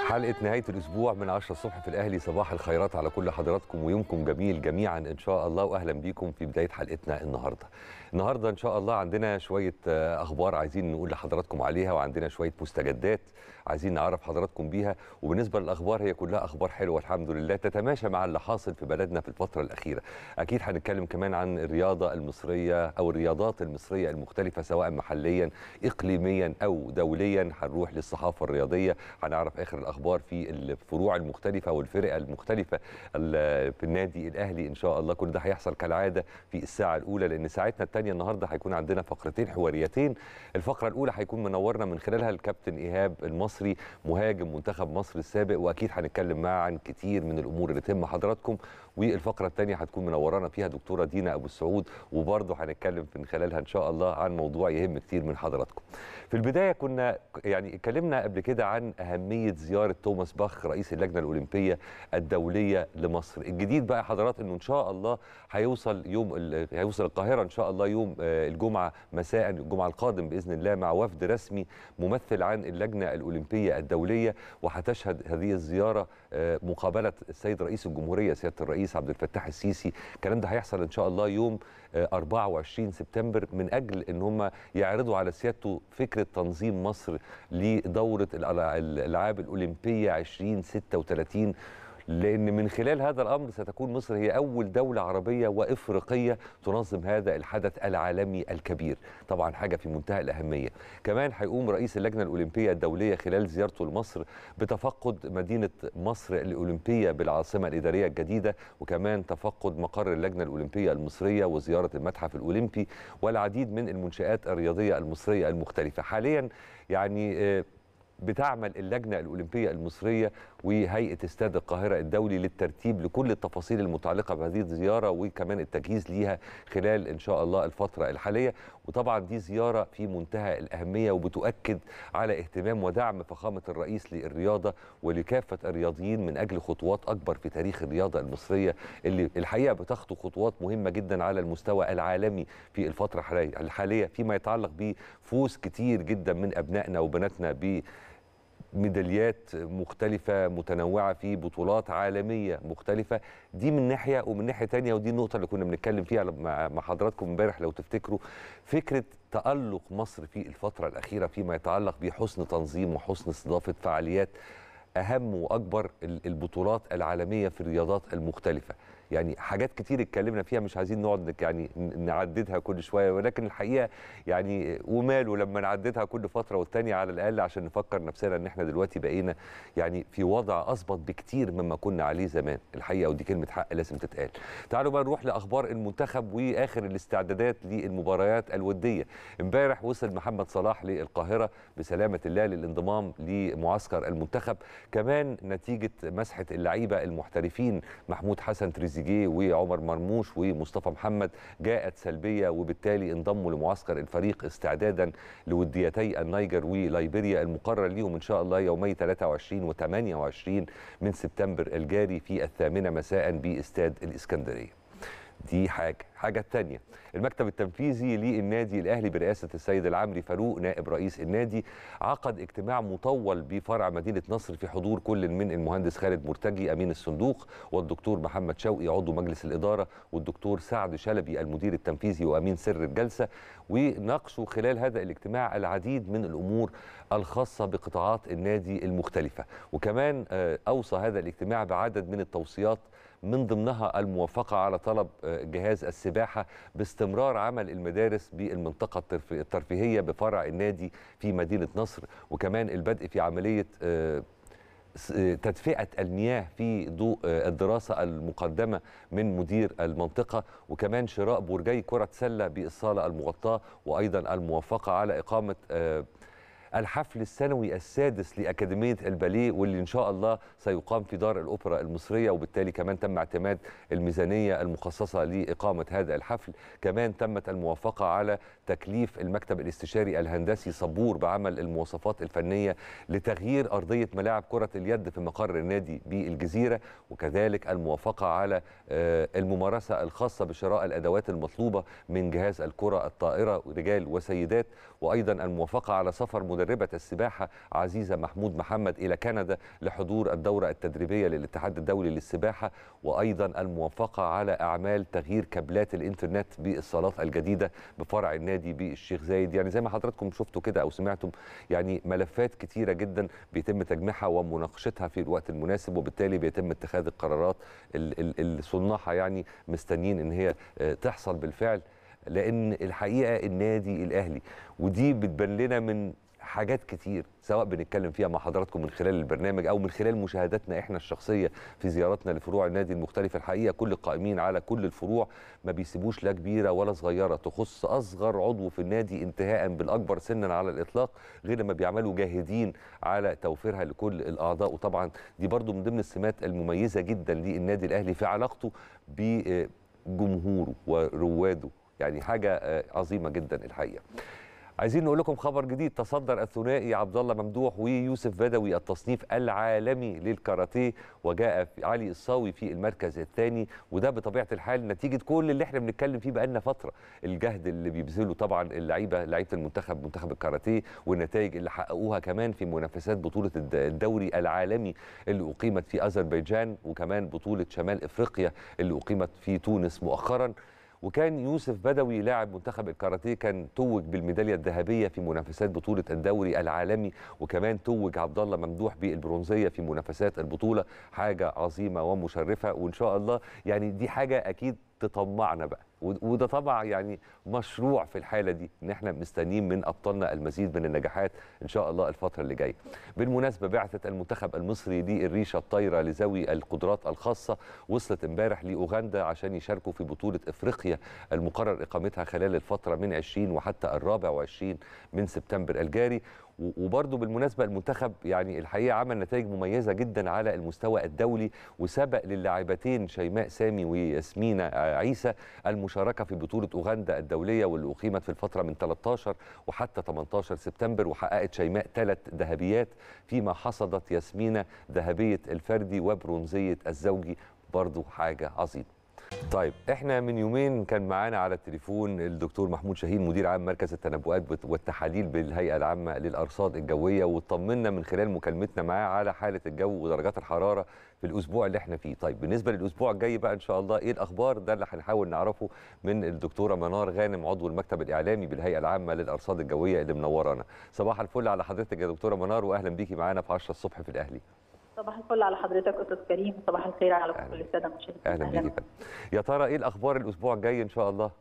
حلقة نهاية الأسبوع من 10 الصبح في الأهلي صباح الخيرات على كل حضراتكم ويومكم جميل جميعا إن شاء الله وأهلا بيكم في بداية حلقتنا النهاردة النهاردة إن شاء الله عندنا شوية آه، أخبار عايزين نقول لحضراتكم عليها وعندنا شوية مستجدات عايزين نعرف حضراتكم بيها وبالنسبة للأخبار هي كلها أخبار حلوة الحمد لله تتماشى مع اللي حاصل في بلدنا في الفترة الأخيرة أكيد هنتكلم كمان عن الرياضة المصرية أو الرياضات المصرية المختلفة سواء محليا إقليميا أو دوليا هنروح للصحافة الرياضية هنعرف آخر الأخبار في الفروع المختلفة والفرق المختلفة ال- في النادي الأهلي إن شاء الله كل ده هيحصل كالعادة في الساعة الأولى لأن ساعتنا الثانية النهاردة هيكون عندنا فقرتين حواريتين الفقرة الأولى هيكون منورنا من خلالها الكابتن إيهاب المصري مهاجم منتخب مصر السابق وأكيد هنتكلم معاه عن كتير من الأمور اللي تهم حضراتكم والفقرة الثانية هتكون منورانا فيها دكتورة دينا أبو السعود وبرضه هنتكلم من خلالها إن شاء الله عن موضوع يهم كتير من حضراتكم في البداية كنا يعني اتكلمنا قبل كده عن أهمية زيارة توماس باخ رئيس اللجنة الأولمبية الدولية لمصر الجديد بقى حضرات إنه إن شاء الله هيوصل يوم ال- هيوصل القاهرة إن شاء الله يوم آه، الجمعة مساء الجمعة القادم بإذن الله مع وفد رسمي ممثل عن اللجنة الأولمبية الدولية وهتشهد هذه الزيارة آه، مقابلة السيد رئيس الجمهورية سيادة الرئيس عبد الفتاح السيسي الكلام ده هيحصل إن شاء الله يوم آه، 24 سبتمبر من أجل إن هم يعرضوا على سيادته فكرة تنظيم مصر لدورة الألع- الألعاب الأولمبية 2036 لأن من خلال هذا الأمر ستكون مصر هي أول دولة عربية وإفريقية تنظم هذا الحدث العالمي الكبير طبعا حاجة في منتهى الأهمية كمان هيقوم رئيس اللجنة الأولمبية الدولية خلال زيارته لمصر بتفقد مدينة مصر الأولمبية بالعاصمة الإدارية الجديدة وكمان تفقد مقر اللجنة الأولمبية المصرية وزيارة المتحف الأولمبي والعديد من المنشآت الرياضية المصرية المختلفة حاليا يعني آه، بتعمل اللجنة الأولمبية المصرية وهيئة استاد القاهرة الدولي للترتيب لكل التفاصيل المتعلقة بهذه الزيارة وكمان التجهيز ليها خلال إن شاء الله الفترة الحالية وطبعا دي زيارة في منتهى الأهمية وبتؤكد على اهتمام ودعم فخامة الرئيس للرياضة ولكافة الرياضيين من أجل خطوات أكبر في تاريخ الرياضة المصرية اللي الحقيقة بتخطو خطوات مهمة جدا على المستوى العالمي في الفترة الحالية- الحالية فيما يتعلق بفوز كتير جدا من أبنائنا وبناتنا ب ميداليات مختلفة متنوعة في بطولات عالمية مختلفة دي من ناحية ومن ناحية تانية ودي النقطة اللي كنا بنتكلم فيها مع مع حضراتكم امبارح لو تفتكروا فكرة تألق مصر في الفترة الأخيرة فيما يتعلق بحسن تنظيم وحسن استضافة فعاليات أهم وأكبر ال- البطولات العالمية في الرياضات المختلفة يعني حاجات كتير اتكلمنا فيها مش عايزين نقعد نك- يعني ن- نعددها كل شويه ولكن الحقيقه يعني وماله لما نعددها كل فتره والتانيه على الاقل عشان نفكر نفسنا ان احنا دلوقتي بقينا يعني في وضع اظبط بكتير مما كنا عليه زمان الحقيقه ودي كلمه حق لازم تتقال. تعالوا بقى نروح لاخبار المنتخب واخر الاستعدادات للمباريات الوديه. امبارح وصل محمد صلاح للقاهره بسلامه الله للانضمام لمعسكر المنتخب كمان نتيجه مسحه اللعيبه المحترفين محمود حسن تريزيجيه وعمر مرموش ومصطفى محمد جاءت سلبيه وبالتالي انضموا لمعسكر الفريق استعدادا لوديتي النيجر وليبيريا المقرر ليهم ان شاء الله يومي 23 و28 من سبتمبر الجاري في الثامنه مساء باستاد الاسكندريه. دي حاجه، حاجه الثانيه المكتب التنفيذي للنادي الاهلي برئاسه السيد العمري فاروق نائب رئيس النادي عقد اجتماع مطول بفرع مدينه نصر في حضور كل من المهندس خالد مرتجي امين الصندوق والدكتور محمد شوقي عضو مجلس الاداره والدكتور سعد شلبي المدير التنفيذي وامين سر الجلسه وناقشوا خلال هذا الاجتماع العديد من الامور الخاصه بقطاعات النادي المختلفه وكمان آه، اوصى هذا الاجتماع بعدد من التوصيات من ضمنها الموافقة على طلب آه، جهاز السباحة باستمرار عمل المدارس بالمنطقة الترف- الترفيهية بفرع النادي في مدينة نصر وكمان البدء في عملية آه، س- آه، تدفئة المياه في ضوء آه، الدراسة المقدمة من مدير المنطقة وكمان شراء برجي كرة سلة بالصالة المغطاة وأيضا الموافقة على إقامة آه، الحفل السنوي السادس لأكاديمية الباليه واللي إن شاء الله سيقام في دار الأوبرا المصرية وبالتالي كمان تم اعتماد الميزانية المخصصة لإقامة هذا الحفل كمان تمت الموافقة على تكليف المكتب الاستشاري الهندسي صبور بعمل المواصفات الفنية لتغيير أرضية ملاعب كرة اليد في مقر النادي بالجزيرة وكذلك الموافقة على آه، الممارسة الخاصة بشراء الأدوات المطلوبة من جهاز الكرة الطائرة رجال وسيدات وأيضا الموافقة على سفر مدربين مدربة السباحة عزيزة محمود محمد إلى كندا لحضور الدورة التدريبية للاتحاد الدولي للسباحة وأيضا الموافقة على أعمال تغيير كابلات الإنترنت بالصالات الجديدة بفرع النادي بالشيخ زايد يعني زي ما حضراتكم شفتوا كده أو سمعتم يعني ملفات كتيرة جدا بيتم تجميعها ومناقشتها في الوقت المناسب وبالتالي بيتم اتخاذ القرارات اللي صناعها يعني مستنيين ان هي تحصل بالفعل لان الحقيقه النادي الاهلي ودي بتبان لنا من حاجات كتير سواء بنتكلم فيها مع حضراتكم من خلال البرنامج او من خلال مشاهداتنا احنا الشخصيه في زياراتنا لفروع النادي المختلفه الحقيقه كل القائمين على كل الفروع ما بيسيبوش لا كبيره ولا صغيره تخص اصغر عضو في النادي انتهاء بالاكبر سنا على الاطلاق غير ما بيعملوا جاهدين على توفيرها لكل الاعضاء وطبعا دي برضو من ضمن السمات المميزه جدا للنادي الاهلي في علاقته بجمهوره ورواده يعني حاجه عظيمه جدا الحقيقه عايزين نقول لكم خبر جديد تصدر الثنائي عبد الله ممدوح ويوسف بدوي التصنيف العالمي للكاراتيه وجاء علي الصاوي في المركز الثاني وده بطبيعه الحال نتيجه كل اللي احنا بنتكلم فيه بقالنا فتره الجهد اللي بيبذله طبعا اللعيبه لعيبه المنتخب منتخب الكاراتيه والنتائج اللي حققوها كمان في منافسات بطوله الدوري العالمي اللي اقيمت في اذربيجان وكمان بطوله شمال افريقيا اللي اقيمت في تونس مؤخرا وكان يوسف بدوي لاعب منتخب الكاراتيه كان توج بالميداليه الذهبيه في منافسات بطوله الدوري العالمي وكمان توج عبد الله ممدوح بالبرونزيه في منافسات البطوله حاجه عظيمه ومشرفه وان شاء الله يعني دي حاجه اكيد تطمعنا بقى وده طبعا يعني مشروع في الحاله دي ان احنا مستنيين من ابطالنا المزيد من النجاحات ان شاء الله الفتره اللي جايه. بالمناسبه بعثه المنتخب المصري للريشه الطايره لذوي القدرات الخاصه وصلت امبارح لاوغندا عشان يشاركوا في بطوله افريقيا المقرر اقامتها خلال الفتره من 20 وحتى الرابع وعشرين من سبتمبر الجاري وبرضه بالمناسبه المنتخب يعني الحقيقه عمل نتائج مميزه جدا على المستوى الدولي وسبق للاعبتين شيماء سامي وياسمينة عيسى المشاركه في بطوله اوغندا الدوليه واللي اقيمت في الفتره من 13 وحتى 18 سبتمبر وحققت شيماء ثلاث ذهبيات فيما حصدت ياسمينة ذهبيه الفردي وبرونزيه الزوجي برضه حاجه عظيمه. طيب احنا من يومين كان معانا على التليفون الدكتور محمود شاهين مدير عام مركز التنبؤات والتحاليل بالهيئه العامه للارصاد الجويه واطمنا من خلال مكالمتنا معاه على حاله الجو ودرجات الحراره في الاسبوع اللي احنا فيه طيب بالنسبه للاسبوع الجاي بقى ان شاء الله ايه الاخبار ده اللي هنحاول نعرفه من الدكتوره منار غانم عضو المكتب الاعلامي بالهيئه العامه للارصاد الجويه اللي منورانا صباح الفل على حضرتك يا دكتوره منار واهلا بيكي معانا في 10 الصبح في الاهلي صباح الفل على حضرتك استاذ كريم صباح الخير على كل الساده المشاهدين اهلا بيكي يا ترى ايه الاخبار الاسبوع الجاي ان شاء الله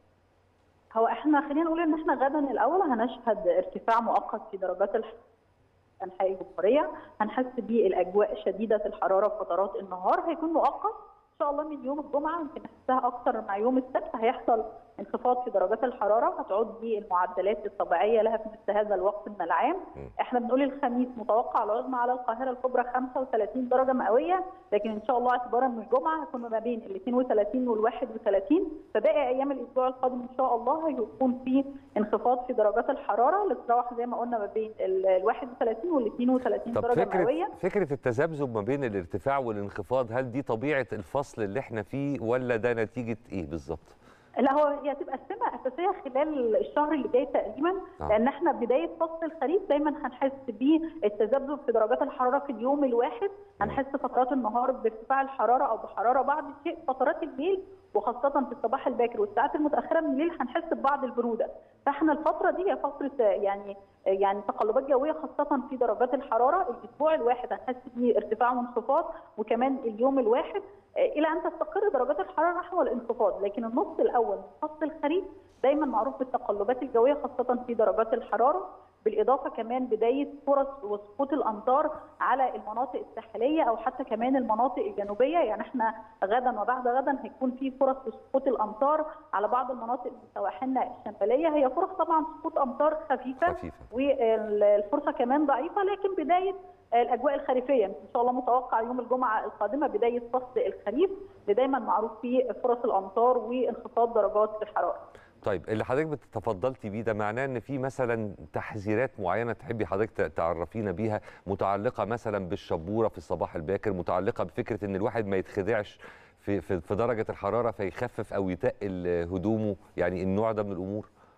هو احنا خلينا نقول ان احنا غدا الاول هنشهد ارتفاع مؤقت في درجات الحراره انحاء الجمهوريه هنحس بالاجواء شديده الحراره في فترات النهار هيكون مؤقت ان شاء الله من يوم الجمعه يمكن نحسها اكثر مع يوم السبت هيحصل انخفاض في درجات الحراره هتعود للمعدلات الطبيعيه لها في مثل هذا الوقت من العام احنا بنقول الخميس متوقع العظمى على القاهره الكبرى 35 درجه مئويه لكن ان شاء الله اعتبارا من الجمعه هتكون ما بين ال 32 وال 31 فباقي ايام الاسبوع القادم ان شاء الله هيكون في انخفاض في درجات الحراره اللي تتراوح زي ما قلنا ما بين ال 31 وال 32 طب درجه فكرة مئويه فكره التذبذب ما بين الارتفاع والانخفاض هل دي طبيعه الفصل اللي احنا فيه ولا ده نتيجه ايه بالظبط؟ لا هو هي هتبقى السمه اساسيه خلال الشهر اللي جاي تقريبا آه. لان احنا بدايه فصل الخريف دايما هنحس بالتذبذب في درجات الحراره في اليوم الواحد هنحس فترات النهار بارتفاع الحراره او بحراره بعض الشيء فترات الليل وخاصه في الصباح الباكر والساعات المتاخره من الليل هنحس ببعض البروده فاحنا الفتره دي هي فتره يعني يعني تقلبات جويه خاصه في درجات الحراره الاسبوع الواحد هنحس بيه ارتفاع وانخفاض وكمان اليوم الواحد الى ان تستقر درجات الحراره نحو الانخفاض لكن النص الاول من فصل الخريف دايما معروف بالتقلبات الجويه خاصه في درجات الحراره بالاضافه كمان بدايه فرص وسقوط الامطار على المناطق الساحليه او حتى كمان المناطق الجنوبيه يعني احنا غدا وبعد غدا هيكون في فرص لسقوط الامطار على بعض المناطق من سواحلنا الشماليه هي فرص طبعا سقوط امطار خفيفه خفيفة. والفرصه كمان ضعيفه لكن بدايه الاجواء الخريفيه ان شاء الله متوقع يوم الجمعه القادمه بدايه فصل الخريف اللي دايما معروف فيه فرص الامطار وانخفاض درجات الحراره طيب اللي حضرتك بتتفضلتي بيه ده معناه ان في مثلا تحذيرات معينه تحبي حضرتك تعرفينا بيها متعلقه مثلا بالشبوره في الصباح الباكر متعلقه بفكره ان الواحد ما يتخدعش في في في درجه الحراره فيخفف او يتقل هدومه يعني النوع ده من الامور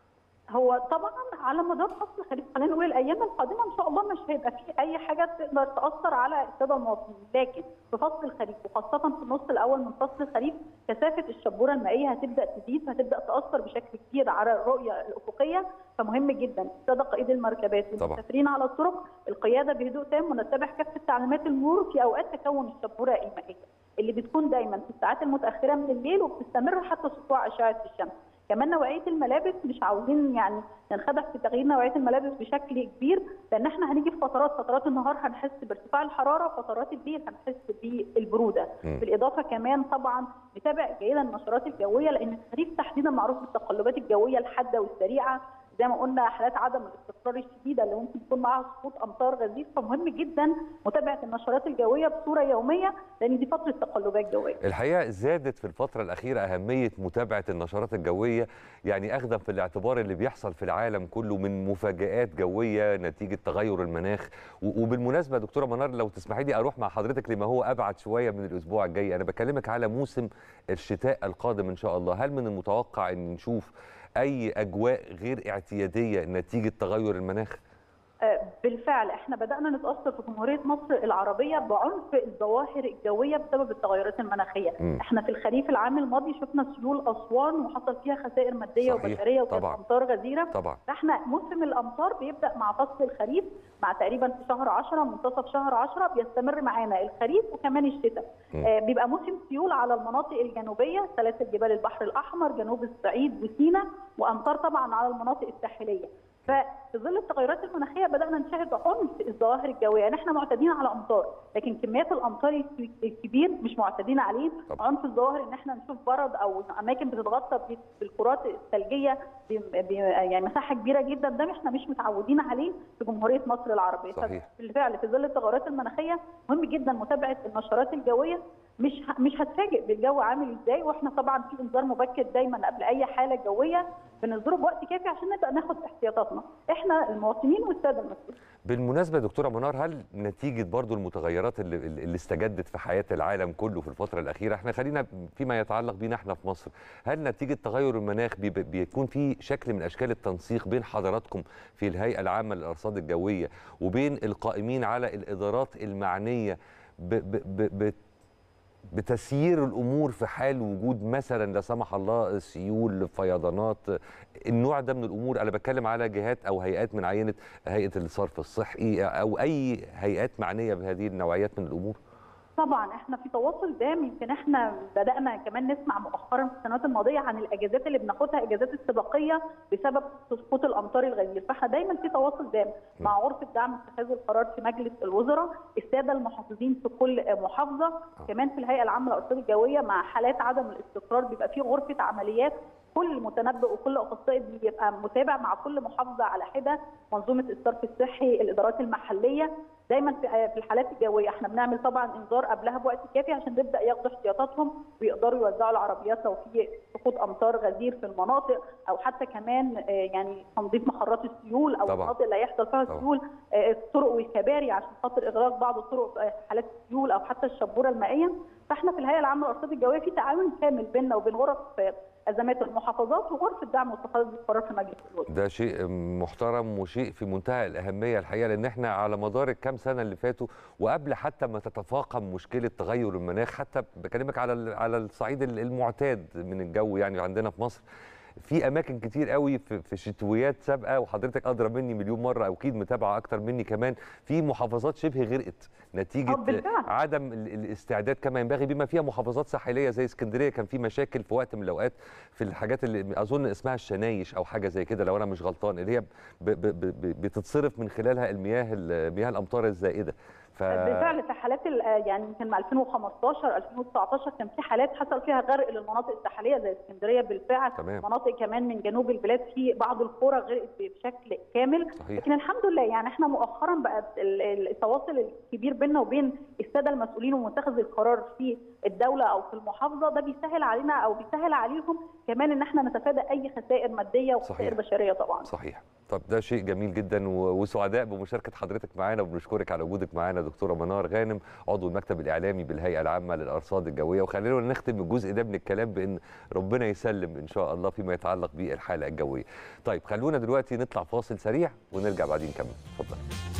هو طبعا على مدار فصل الخريف خلينا نقول الايام القادمه ان شاء الله مش هيبقى في اي حاجه تقدر تاثر على الساده المواطنين لكن في فصل الخريف وخاصه في النص الاول من فصل الخريف كثافه الشبوره المائيه هتبدا تزيد وهتبدا تاثر بشكل كبير على الرؤيه الافقيه فمهم جدا الساده قائد المركبات والمسافرين على الطرق القياده بهدوء تام ونتبع كافه تعليمات المرور في اوقات تكون الشبوره المائيه اللي بتكون دايما في الساعات المتاخره من الليل وبتستمر حتى سطوع اشعه الشمس كمان نوعيه الملابس مش عاوزين يعني ننخدع في تغيير نوعيه الملابس بشكل كبير لان احنا هنيجي في فترات فترات النهار هنحس بارتفاع الحراره فترات الليل هنحس بالبروده م. بالاضافه كمان طبعا نتابع جيدا النشرات الجويه لان الخريف تحديدا معروف بالتقلبات الجويه الحاده والسريعه زي ما قلنا حالات عدم الاستقرار الشديده اللي ممكن يكون معاها سقوط امطار غزير فمهم جدا متابعه النشرات الجويه بصوره يوميه لان دي فتره تقلبات جويه. الحقيقه زادت في الفتره الاخيره اهميه متابعه النشرات الجويه يعني اخذا في الاعتبار اللي بيحصل في العالم كله من مفاجات جويه نتيجه تغير المناخ وبالمناسبه دكتوره منار لو تسمحي لي اروح مع حضرتك لما هو ابعد شويه من الاسبوع الجاي انا بكلمك على موسم الشتاء القادم ان شاء الله هل من المتوقع ان نشوف اي اجواء غير اعتياديه نتيجه تغير المناخ بالفعل احنا بدانا نتاثر في جمهوريه مصر العربيه بعنف الظواهر الجويه بسبب التغيرات المناخيه م. احنا في الخريف العام الماضي شفنا سيول اسوان وحصل فيها خسائر ماديه صحيح. وبشريه وكانت طبعاً. امطار غزيره طبعا فاحنا موسم الامطار بيبدا مع فصل الخريف مع تقريبا في شهر 10 منتصف شهر 10 بيستمر معانا الخريف وكمان الشتاء م. آه بيبقى موسم سيول على المناطق الجنوبيه سلاسل جبال البحر الاحمر جنوب الصعيد وسيناء وامطار طبعا على المناطق الساحليه ففي ظل التغيرات المناخيه بدانا نشاهد عنف الظواهر الجويه يعني احنا معتادين على امطار لكن كميات الامطار الك- الكبير مش معتادين عليه طبعا. عنف الظواهر ان احنا نشوف برد او اماكن بتتغطى ب- بالكرات الثلجيه ب- ب- يعني مساحه كبيره جدا ده احنا مش متعودين عليه في جمهوريه مصر العربيه صحيح. بالفعل في ظل التغيرات المناخيه مهم جدا متابعه النشرات الجويه مش ه- مش هتفاجئ بالجو عامل ازاي واحنا طبعا في انذار مبكر دايما قبل اي حاله جويه بننذره بوقت كافي عشان نبدا ناخد احتياطاتنا احنا المواطنين والساده المسؤولين بالمناسبة دكتورة منار هل نتيجة برضو المتغيرات اللي, اللي استجدت في حياة العالم كله في الفترة الأخيرة احنا خلينا فيما يتعلق بينا احنا في مصر هل نتيجة تغير المناخ بي- بيكون في شكل من أشكال التنسيق بين حضراتكم في الهيئة العامة للأرصاد الجوية وبين القائمين على الإدارات المعنية ب ب ب ب بتسيير الامور في حال وجود مثلا لا سمح الله سيول فيضانات النوع ده من الامور انا بتكلم على جهات او هيئات من عينه هيئه الصرف الصحي او اي هيئات معنيه بهذه النوعيات من الامور طبعا احنا في تواصل دائم يمكن احنا بدانا كمان نسمع مؤخرا في السنوات الماضيه عن الاجازات اللي بناخدها اجازات استباقيه بسبب سقوط الامطار الغزير فاحنا دايما في تواصل دائم مع غرفه دعم اتخاذ القرار في مجلس الوزراء الساده المحافظين في كل محافظه كمان في الهيئه العامه للارصاد الجويه مع حالات عدم الاستقرار بيبقى في غرفه عمليات كل متنبئ وكل اخصائي بيبقى متابع مع كل محافظه على حده منظومه الصرف الصحي الادارات المحليه دايما في في الحالات الجويه احنا بنعمل طبعا انذار قبلها بوقت كافي عشان نبدا ياخدوا احتياطاتهم ويقدروا يوزعوا العربيات لو في سقوط امطار غزير في المناطق او حتى كمان آه، يعني تنظيف مخرات السيول او طبعاً. المناطق اللي هيحصل فيها طبعاً. السيول آه، الطرق والكباري عشان خاطر اغلاق بعض الطرق في حالات السيول او حتى الشبوره المائيه فاحنا في الهيئه العامه للارصاد الجويه في تعاون كامل بيننا وبين غرف آه، ازمات المحافظات وغرفه دعم واتخاذ القرار في مجلس الوزراء ده شيء محترم وشيء في منتهى الاهميه الحقيقه لان احنا على مدار الكام سنه اللي فاتوا وقبل حتى ما تتفاقم مشكله تغير المناخ حتى بكلمك على ال- على الصعيد المعتاد من الجو يعني عندنا في مصر في اماكن كتير قوي في في شتويات سابقه وحضرتك ادرى مني مليون مره او اكيد متابعه اكتر مني كمان في محافظات شبه غرقت نتيجه آه، بالفعل. عدم ال- الاستعداد كما ينبغي بما فيها محافظات ساحليه زي اسكندريه كان في مشاكل في وقت من الاوقات في الحاجات اللي اظن اسمها الشنايش او حاجه زي كده لو انا مش غلطان اللي هي ب ب ب ب بتتصرف من خلالها المياه ال- مياه الامطار الزائده ف بالفعل في حالات ال- يعني يمكن 2015 2019 كان في حالات حصل فيها غرق للمناطق الساحليه زي اسكندريه بالفعل تمام. مناطق كمان من جنوب البلاد في بعض القرى غرقت بشكل كامل صحيح. لكن الحمد لله يعني احنا مؤخرا بقى ال- ال- التواصل الكبير بيننا وبين الساده المسؤولين ومتخذ القرار في الدوله او في المحافظه ده بيسهل علينا او بيسهل عليهم كمان ان احنا نتفادى اي خسائر ماديه وخسائر صحيح. بشريه طبعا صحيح طب ده شيء جميل جدا و- وسعداء بمشاركه حضرتك معانا وبنشكرك على وجودك معانا دكتوره منار غانم عضو المكتب الاعلامي بالهيئه العامه للارصاد الجويه وخلينا نختم الجزء ده من الكلام بان ربنا يسلم ان شاء الله فيما يتعلق بالحاله الجويه. طيب خلونا دلوقتي نطلع فاصل سريع ونرجع بعدين نكمل اتفضل.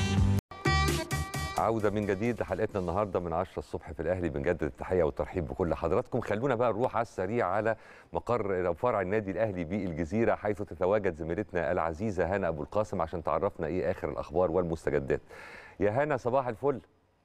عودة من جديد لحلقتنا النهاردة من 10 الصبح في الأهلي بنجدد التحية والترحيب بكل حضراتكم خلونا بقى نروح على السريع على مقر فرع النادي الأهلي بالجزيرة حيث تتواجد زميلتنا العزيزة هنا أبو القاسم عشان تعرفنا إيه آخر الأخبار والمستجدات يا هنا صباح الفل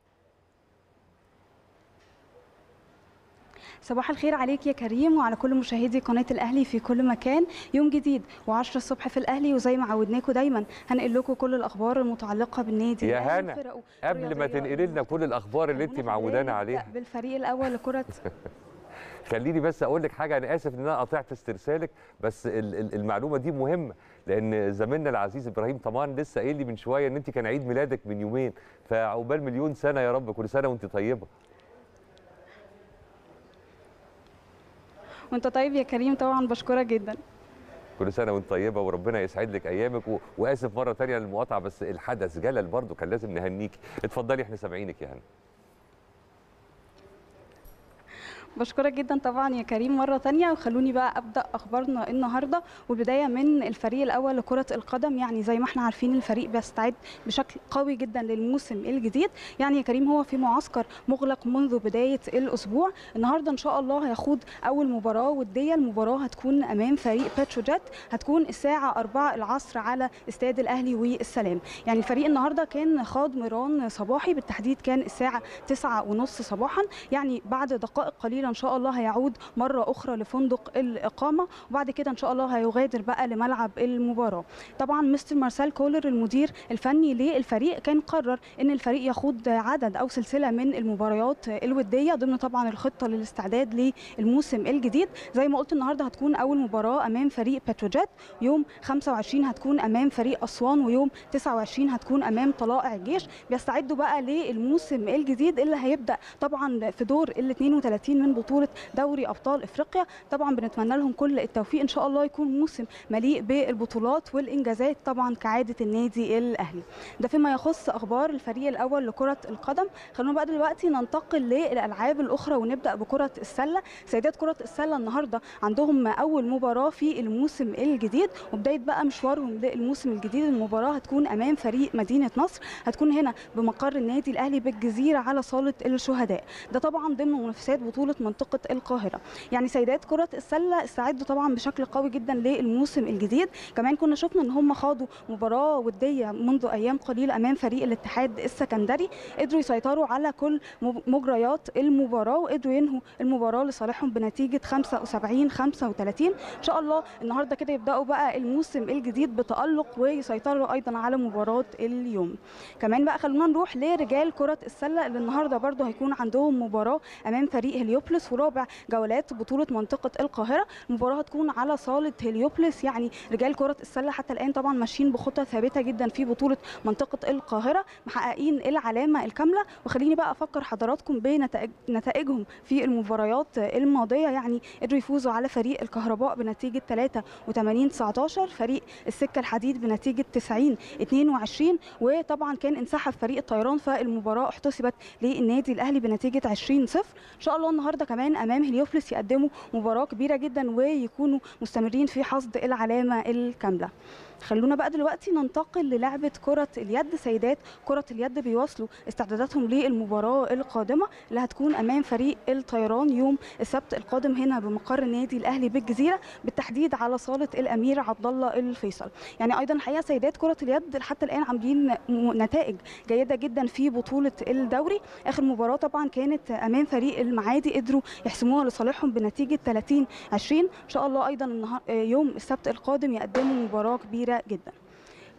صباح الخير عليك يا كريم وعلى كل مشاهدي قناه الاهلي في كل مكان يوم جديد و10 الصبح في الاهلي وزي ما عودناكم دايما هنقل لكم كل الاخبار المتعلقه بالنادي يا الأهلي هنا، وفرقه قبل ما الرياضية تنقلي لنا كل الأخبار اللي أنت خلونا في معودانا البداية عليها نبدأ بالفريق الاول لكره خليني بس اقول لك حاجه انا اسف ان انا قطعت استرسالك بس ال- ال- المعلومه دي مهمه لان زميلنا العزيز ابراهيم طمان لسه قايل لي من شويه ان انت كان عيد ميلادك من يومين فعقبال مليون سنه يا رب كل سنه وانت طيبه وانت طيب يا كريم طبعا بشكرك جدا كل سنه وانت طيبه وربنا يسعد لك ايامك و... واسف مره تانية للمقاطعه بس الحدث جلل برضو كان لازم نهنيكي اتفضلي احنا سامعينك يا هنا بشكرك جدا طبعا يا كريم مرة تانية وخلوني بقى أبدأ أخبارنا النهاردة والبداية من الفريق الأول لكرة القدم يعني زي ما احنا عارفين الفريق بيستعد بشكل قوي جدا للموسم الجديد يعني يا كريم هو في معسكر مغلق منذ بداية الأسبوع النهاردة إن شاء الله هيخوض أول مباراة ودية المباراة هتكون أمام فريق باتروجيت هتكون الساعة 4 العصر على استاد الأهلي والسلام يعني الفريق النهاردة كان خاض مران صباحي بالتحديد كان الساعة 9 ونص صباحا يعني بعد دقائق قليلة إن شاء الله هيعود مرة أخرى لفندق الإقامة وبعد كده إن شاء الله هيغادر بقى لملعب المباراة طبعا مستر مارسيل كولر المدير الفني للفريق كان قرر ان الفريق يخوض عدد او سلسله من المباريات الوديه ضمن طبعا الخطه للاستعداد للموسم الجديد زي ما قلت النهارده هتكون اول مباراه امام فريق بتروجيت يوم 25 هتكون امام فريق اسوان ويوم 29 هتكون امام طلائع الجيش بيستعدوا بقى للموسم الجديد اللي هيبدا طبعا في دور ال 32 من بطوله دوري ابطال افريقيا طبعا بنتمنى لهم كل التوفيق ان شاء الله يكون موسم مليء بالبطولات والانجازات طبعا كعاده النادي الاهلي ده فيما يخص اخبار الفريق الاول لكره القدم خلونا بقى دلوقتي ننتقل للالعاب الاخرى ونبدا بكره السله سيدات كره السله النهارده عندهم اول مباراه في الموسم الجديد وبدايه بقى مشوارهم للموسم الجديد المباراه هتكون امام فريق مدينه نصر هتكون هنا بمقر النادي الاهلي بالجزيره على صاله الشهداء ده طبعا ضمن منافسات بطوله منطقه القاهره يعني سيدات كره السله استعدوا طبعا بشكل قوي جدا للموسم الجديد كمان كنا شفنا ان هم خاضوا مباراه وديه منذ ايام قليله امام فريق الاتحاد السكندري قدروا يسيطروا على كل مجريات المباراه وقدروا ينهوا المباراه لصالحهم بنتيجه 75 35 ان شاء الله النهارده كده يبداوا بقى الموسم الجديد بتالق ويسيطروا ايضا على مباراه اليوم كمان بقى خلونا نروح لرجال كره السله اللي النهارده برضو هيكون عندهم مباراه امام فريق هليوبلس ورابع جولات بطوله منطقه القاهره المباراه هتكون على صاله هليوبلس يعني رجال كره السله حتى الان طبعا ماشيين بخطى ثابته جدا في بطوله منطقه القاهره محققين العلامه الكامله وخليني بقى افكر حضراتكم بنتائجهم في المباريات الماضيه يعني قدروا يفوزوا على فريق الكهرباء بنتيجه 83 19 فريق السكه الحديد بنتيجه 90 22 وطبعا كان انسحب فريق الطيران فالمباراه احتسبت للنادي الاهلي بنتيجه 20 0 ان شاء الله النهارده كمان امام هليوبلس يقدموا مباراه كبيره جدا ويكونوا مستمرين في حصد العلامه الكامله خلونا بقى دلوقتي ننتقل للعبة كرة اليد سيدات كرة اليد بيواصلوا استعداداتهم للمباراة القادمة اللي هتكون أمام فريق الطيران يوم السبت القادم هنا بمقر النادي الأهلي بالجزيرة بالتحديد على صالة الأمير عبد الله الفيصل يعني أيضا الحقيقة سيدات كرة اليد حتى الآن عاملين نتائج جيدة جدا في بطولة الدوري آخر مباراة طبعا كانت أمام فريق المعادي قدروا يحسموها لصالحهم بنتيجة 30 20 إن شاء الله أيضا يوم السبت القادم يقدموا مباراة كبيرة جدا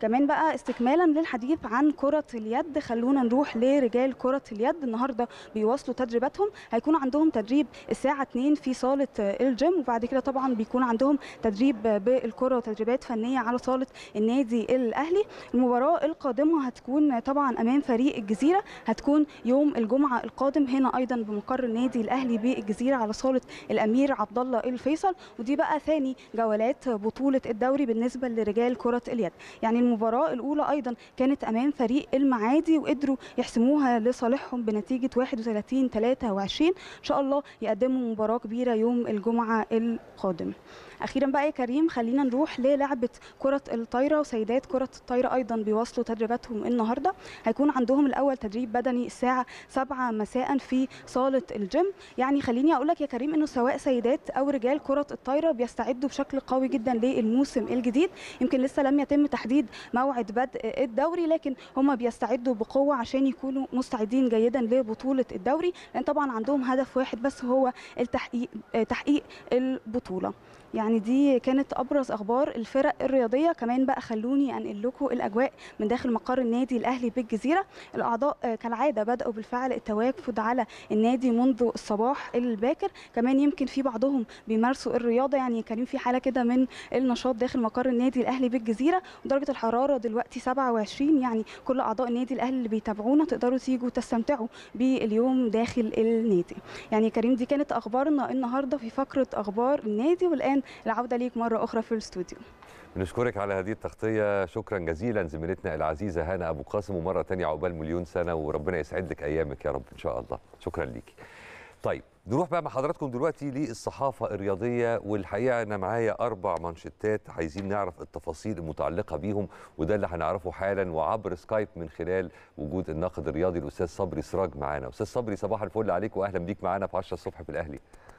كمان بقى استكمالا للحديث عن كره اليد خلونا نروح لرجال كره اليد النهارده بيواصلوا تدريباتهم هيكون عندهم تدريب الساعه 2 في صاله الجيم وبعد كده طبعا بيكون عندهم تدريب بالكره وتدريبات فنيه على صاله النادي الاهلي المباراه القادمه هتكون طبعا امام فريق الجزيره هتكون يوم الجمعه القادم هنا ايضا بمقر النادي الاهلي بالجزيره على صاله الامير عبد الله الفيصل ودي بقى ثاني جولات بطوله الدوري بالنسبه لرجال كره اليد يعني المباراه الاولى ايضا كانت امام فريق المعادي وقدروا يحسموها لصالحهم بنتيجه 31 23 ان شاء الله يقدموا مباراه كبيره يوم الجمعه القادم اخيرا بقى يا كريم خلينا نروح للعبه كره الطايره وسيدات كره الطايره ايضا بيواصلوا تدريباتهم النهارده هيكون عندهم الاول تدريب بدني الساعه 7 مساء في صاله الجيم يعني خليني اقول لك يا كريم انه سواء سيدات او رجال كره الطايره بيستعدوا بشكل قوي جدا للموسم الجديد يمكن لسه لم يتم تحديد موعد بدء الدوري لكن هم بيستعدوا بقوه عشان يكونوا مستعدين جيدا لبطوله الدوري لان طبعا عندهم هدف واحد بس هو التحقيق تحقيق البطوله يعني دي كانت ابرز اخبار الفرق الرياضيه كمان بقى خلوني انقل لكم الاجواء من داخل مقر النادي الاهلي بالجزيره الاعضاء كالعاده بداوا بالفعل التوافد على النادي منذ الصباح الباكر كمان يمكن في بعضهم بيمارسوا الرياضه يعني كريم في حاله كده من النشاط داخل مقر النادي الاهلي بالجزيره ودرجه الحراره دلوقتي 27 يعني كل اعضاء النادي الاهلي اللي بيتابعونا تقدروا تيجوا تستمتعوا باليوم داخل النادي يعني كريم دي كانت اخبارنا النهارده في فقره اخبار النادي والان العوده ليك مره اخرى في الاستوديو بنشكرك على هذه التغطية شكرا جزيلا زميلتنا العزيزة هنا أبو قاسم ومرة تانية عقبال مليون سنة وربنا يسعد لك أيامك يا رب إن شاء الله شكرا ليكي طيب نروح بقى مع حضراتكم دلوقتي للصحافة الرياضية والحقيقة أنا معايا أربع مانشيتات عايزين نعرف التفاصيل المتعلقة بيهم وده اللي هنعرفه حالا وعبر سكايب من خلال وجود الناقد الرياضي الأستاذ صبري سراج معانا أستاذ صبري صباح الفل عليك وأهلا بيك معانا في 10 الصبح في الأهلي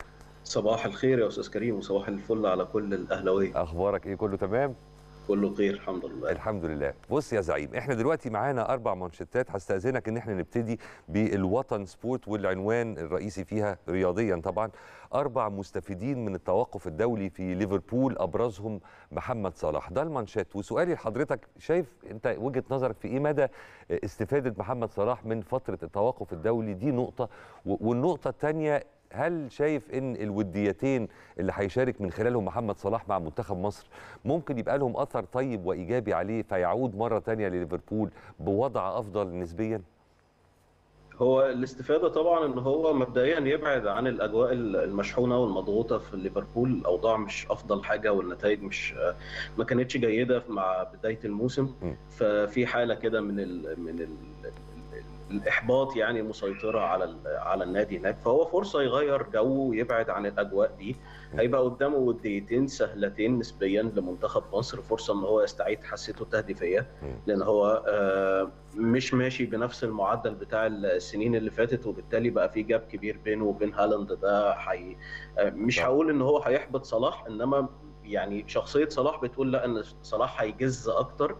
صباح الخير يا استاذ كريم وصباح الفل على كل الاهلاويه اخبارك ايه كله تمام كله خير الحمد لله الحمد لله بص يا زعيم احنا دلوقتي معانا اربع مانشيتات هستاذنك ان احنا نبتدي بالوطن سبورت والعنوان الرئيسي فيها رياضيا طبعا اربع مستفيدين من التوقف الدولي في ليفربول ابرزهم محمد صلاح ده المانشيت وسؤالي لحضرتك شايف انت وجهه نظرك في ايه مدى استفاده محمد صلاح من فتره التوقف الدولي دي نقطه والنقطه الثانيه هل شايف ان الوديتين اللي هيشارك من خلالهم محمد صلاح مع منتخب مصر ممكن يبقى لهم اثر طيب وايجابي عليه فيعود مره ثانيه لليفربول بوضع افضل نسبيا؟ هو الاستفاده طبعا ان هو مبدئيا يبعد عن الاجواء المشحونه والمضغوطه في ليفربول الاوضاع مش افضل حاجه والنتائج مش ما كانتش جيده مع بدايه الموسم ففي حاله كده من ال من ال الاحباط يعني مسيطره على على النادي هناك فهو فرصه يغير جو ويبعد عن الاجواء دي هيبقى قدامه وديتين سهلتين نسبيا لمنتخب مصر فرصه ان هو يستعيد حسيته التهديفيه لان هو مش ماشي بنفس المعدل بتاع السنين اللي فاتت وبالتالي بقى في جاب كبير بينه وبين هالاند ده حي مش هقول ان هو هيحبط صلاح انما يعني شخصيه صلاح بتقول لا ان صلاح هيجز اكتر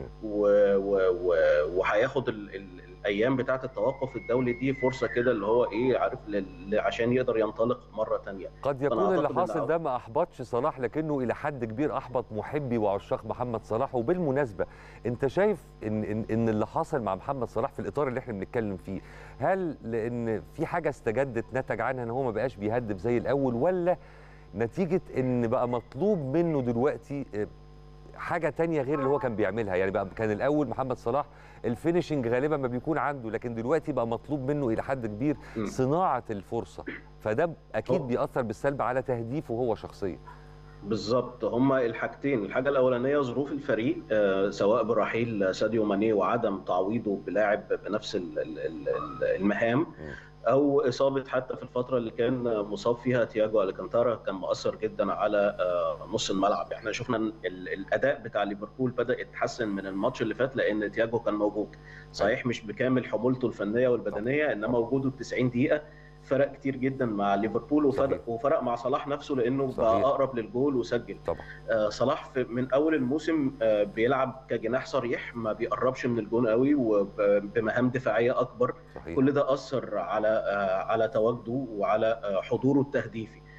وهياخد ال... ال... الايام بتاعه التوقف الدولي دي فرصه كده اللي هو ايه عارف ل... عشان يقدر ينطلق مره ثانيه قد يكون اللي حاصل ده ما احبطش صلاح لكنه الى حد كبير احبط محبي وعشاق محمد صلاح وبالمناسبه انت شايف ان ان, إن اللي حاصل مع محمد صلاح في الاطار اللي احنا بنتكلم فيه هل لان في حاجه استجدت نتج عنها ان هو ما بقاش بيهدف زي الاول ولا نتيجه ان بقى مطلوب منه دلوقتي حاجه تانية غير اللي هو كان بيعملها يعني بقى كان الاول محمد صلاح الفينشنج غالبا ما بيكون عنده لكن دلوقتي بقى مطلوب منه الى حد كبير صناعه الفرصه فده اكيد بيأثر بالسلب على تهديفه هو شخصيا بالظبط هما الحاجتين الحاجه الاولانيه ظروف الفريق آه سواء برحيل ساديو ماني وعدم تعويضه بلاعب بنفس المهام او اصابه حتى في الفتره اللي كان مصاب فيها تياجو الكانتارا كان مؤثر جدا على نص الملعب احنا شفنا الاداء بتاع ليفربول بدا يتحسن من الماتش اللي فات لان تياجو كان موجود صحيح مش بكامل حمولته الفنيه والبدنيه انما وجوده 90 دقيقه فرق كتير جدا مع ليفربول وفرق, وفرق مع صلاح نفسه لانه صحيح. بقى اقرب للجول وسجل طبعا. آه صلاح في من اول الموسم آه بيلعب كجناح صريح ما بيقربش من الجون قوي وبمهام دفاعيه اكبر صحيح. كل ده اثر على آه على تواجده وعلى آه حضوره التهديفي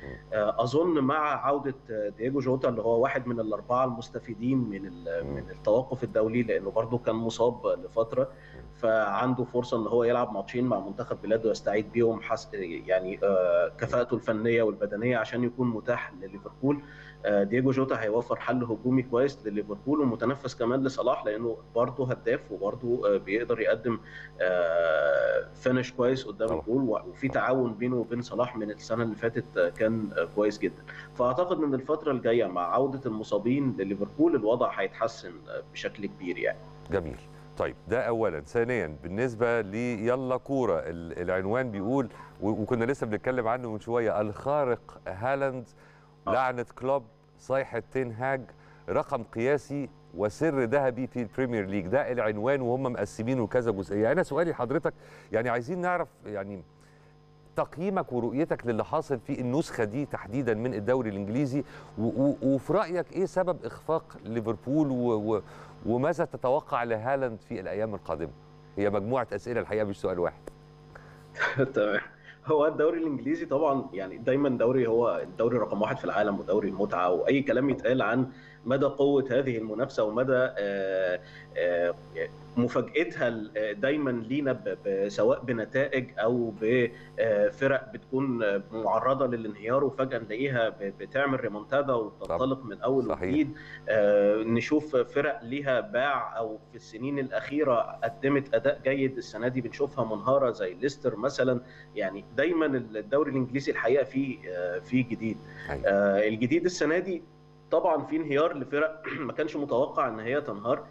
اظن مع عوده دييجو جوتا اللي هو واحد من الاربعه المستفيدين من من التوقف الدولي لانه برضه كان مصاب لفتره فعنده فرصه ان هو يلعب ماتشين مع منتخب بلاده يستعيد بيهم حس يعني كفاءته الفنيه والبدنيه عشان يكون متاح لليفربول دييجو جوتا هيوفر حل هجومي كويس لليفربول ومتنفس كمان لصلاح لانه برضه هداف وبرضه بيقدر يقدم فينش كويس قدام الجول وفي تعاون بينه وبين صلاح من السنه اللي فاتت كان كويس جدا فاعتقد ان الفتره الجايه مع عوده المصابين لليفربول الوضع هيتحسن بشكل كبير يعني جميل طيب ده اولا ثانيا بالنسبه لي يلا كوره العنوان بيقول وكنا لسه بنتكلم عنه من شويه الخارق هالاند لعنه كلوب صيحه تين هاج رقم قياسي وسر ذهبي في البريمير ليج ده العنوان وهم مقسمينه كذا جزئيه انا سؤالي لحضرتك يعني عايزين نعرف يعني تقييمك ورؤيتك للي حاصل في النسخه دي تحديدا من الدوري الانجليزي وفي رايك ايه سبب اخفاق ليفربول وماذا تتوقع لهالاند في الايام القادمه هي مجموعه اسئله الحقيقه مش سؤال واحد تمام هو الدوري الانجليزي طبعا يعني دايما دوري هو الدوري رقم واحد في العالم ودوري المتعه واي كلام يتقال عن مدى قوه هذه المنافسه ومدى مفاجاتها دايما لينا سواء بنتائج او بفرق بتكون معرضه للانهيار وفجاه نلاقيها بتعمل ريمونتادا وتنطلق من اول وجديد نشوف فرق ليها باع او في السنين الاخيره قدمت اداء جيد السنه دي بنشوفها منهاره زي ليستر مثلا يعني دايما الدوري الانجليزي الحقيقه فيه فيه جديد الجديد السنه دي طبعا في انهيار لفرق ما كانش متوقع ان هي تنهار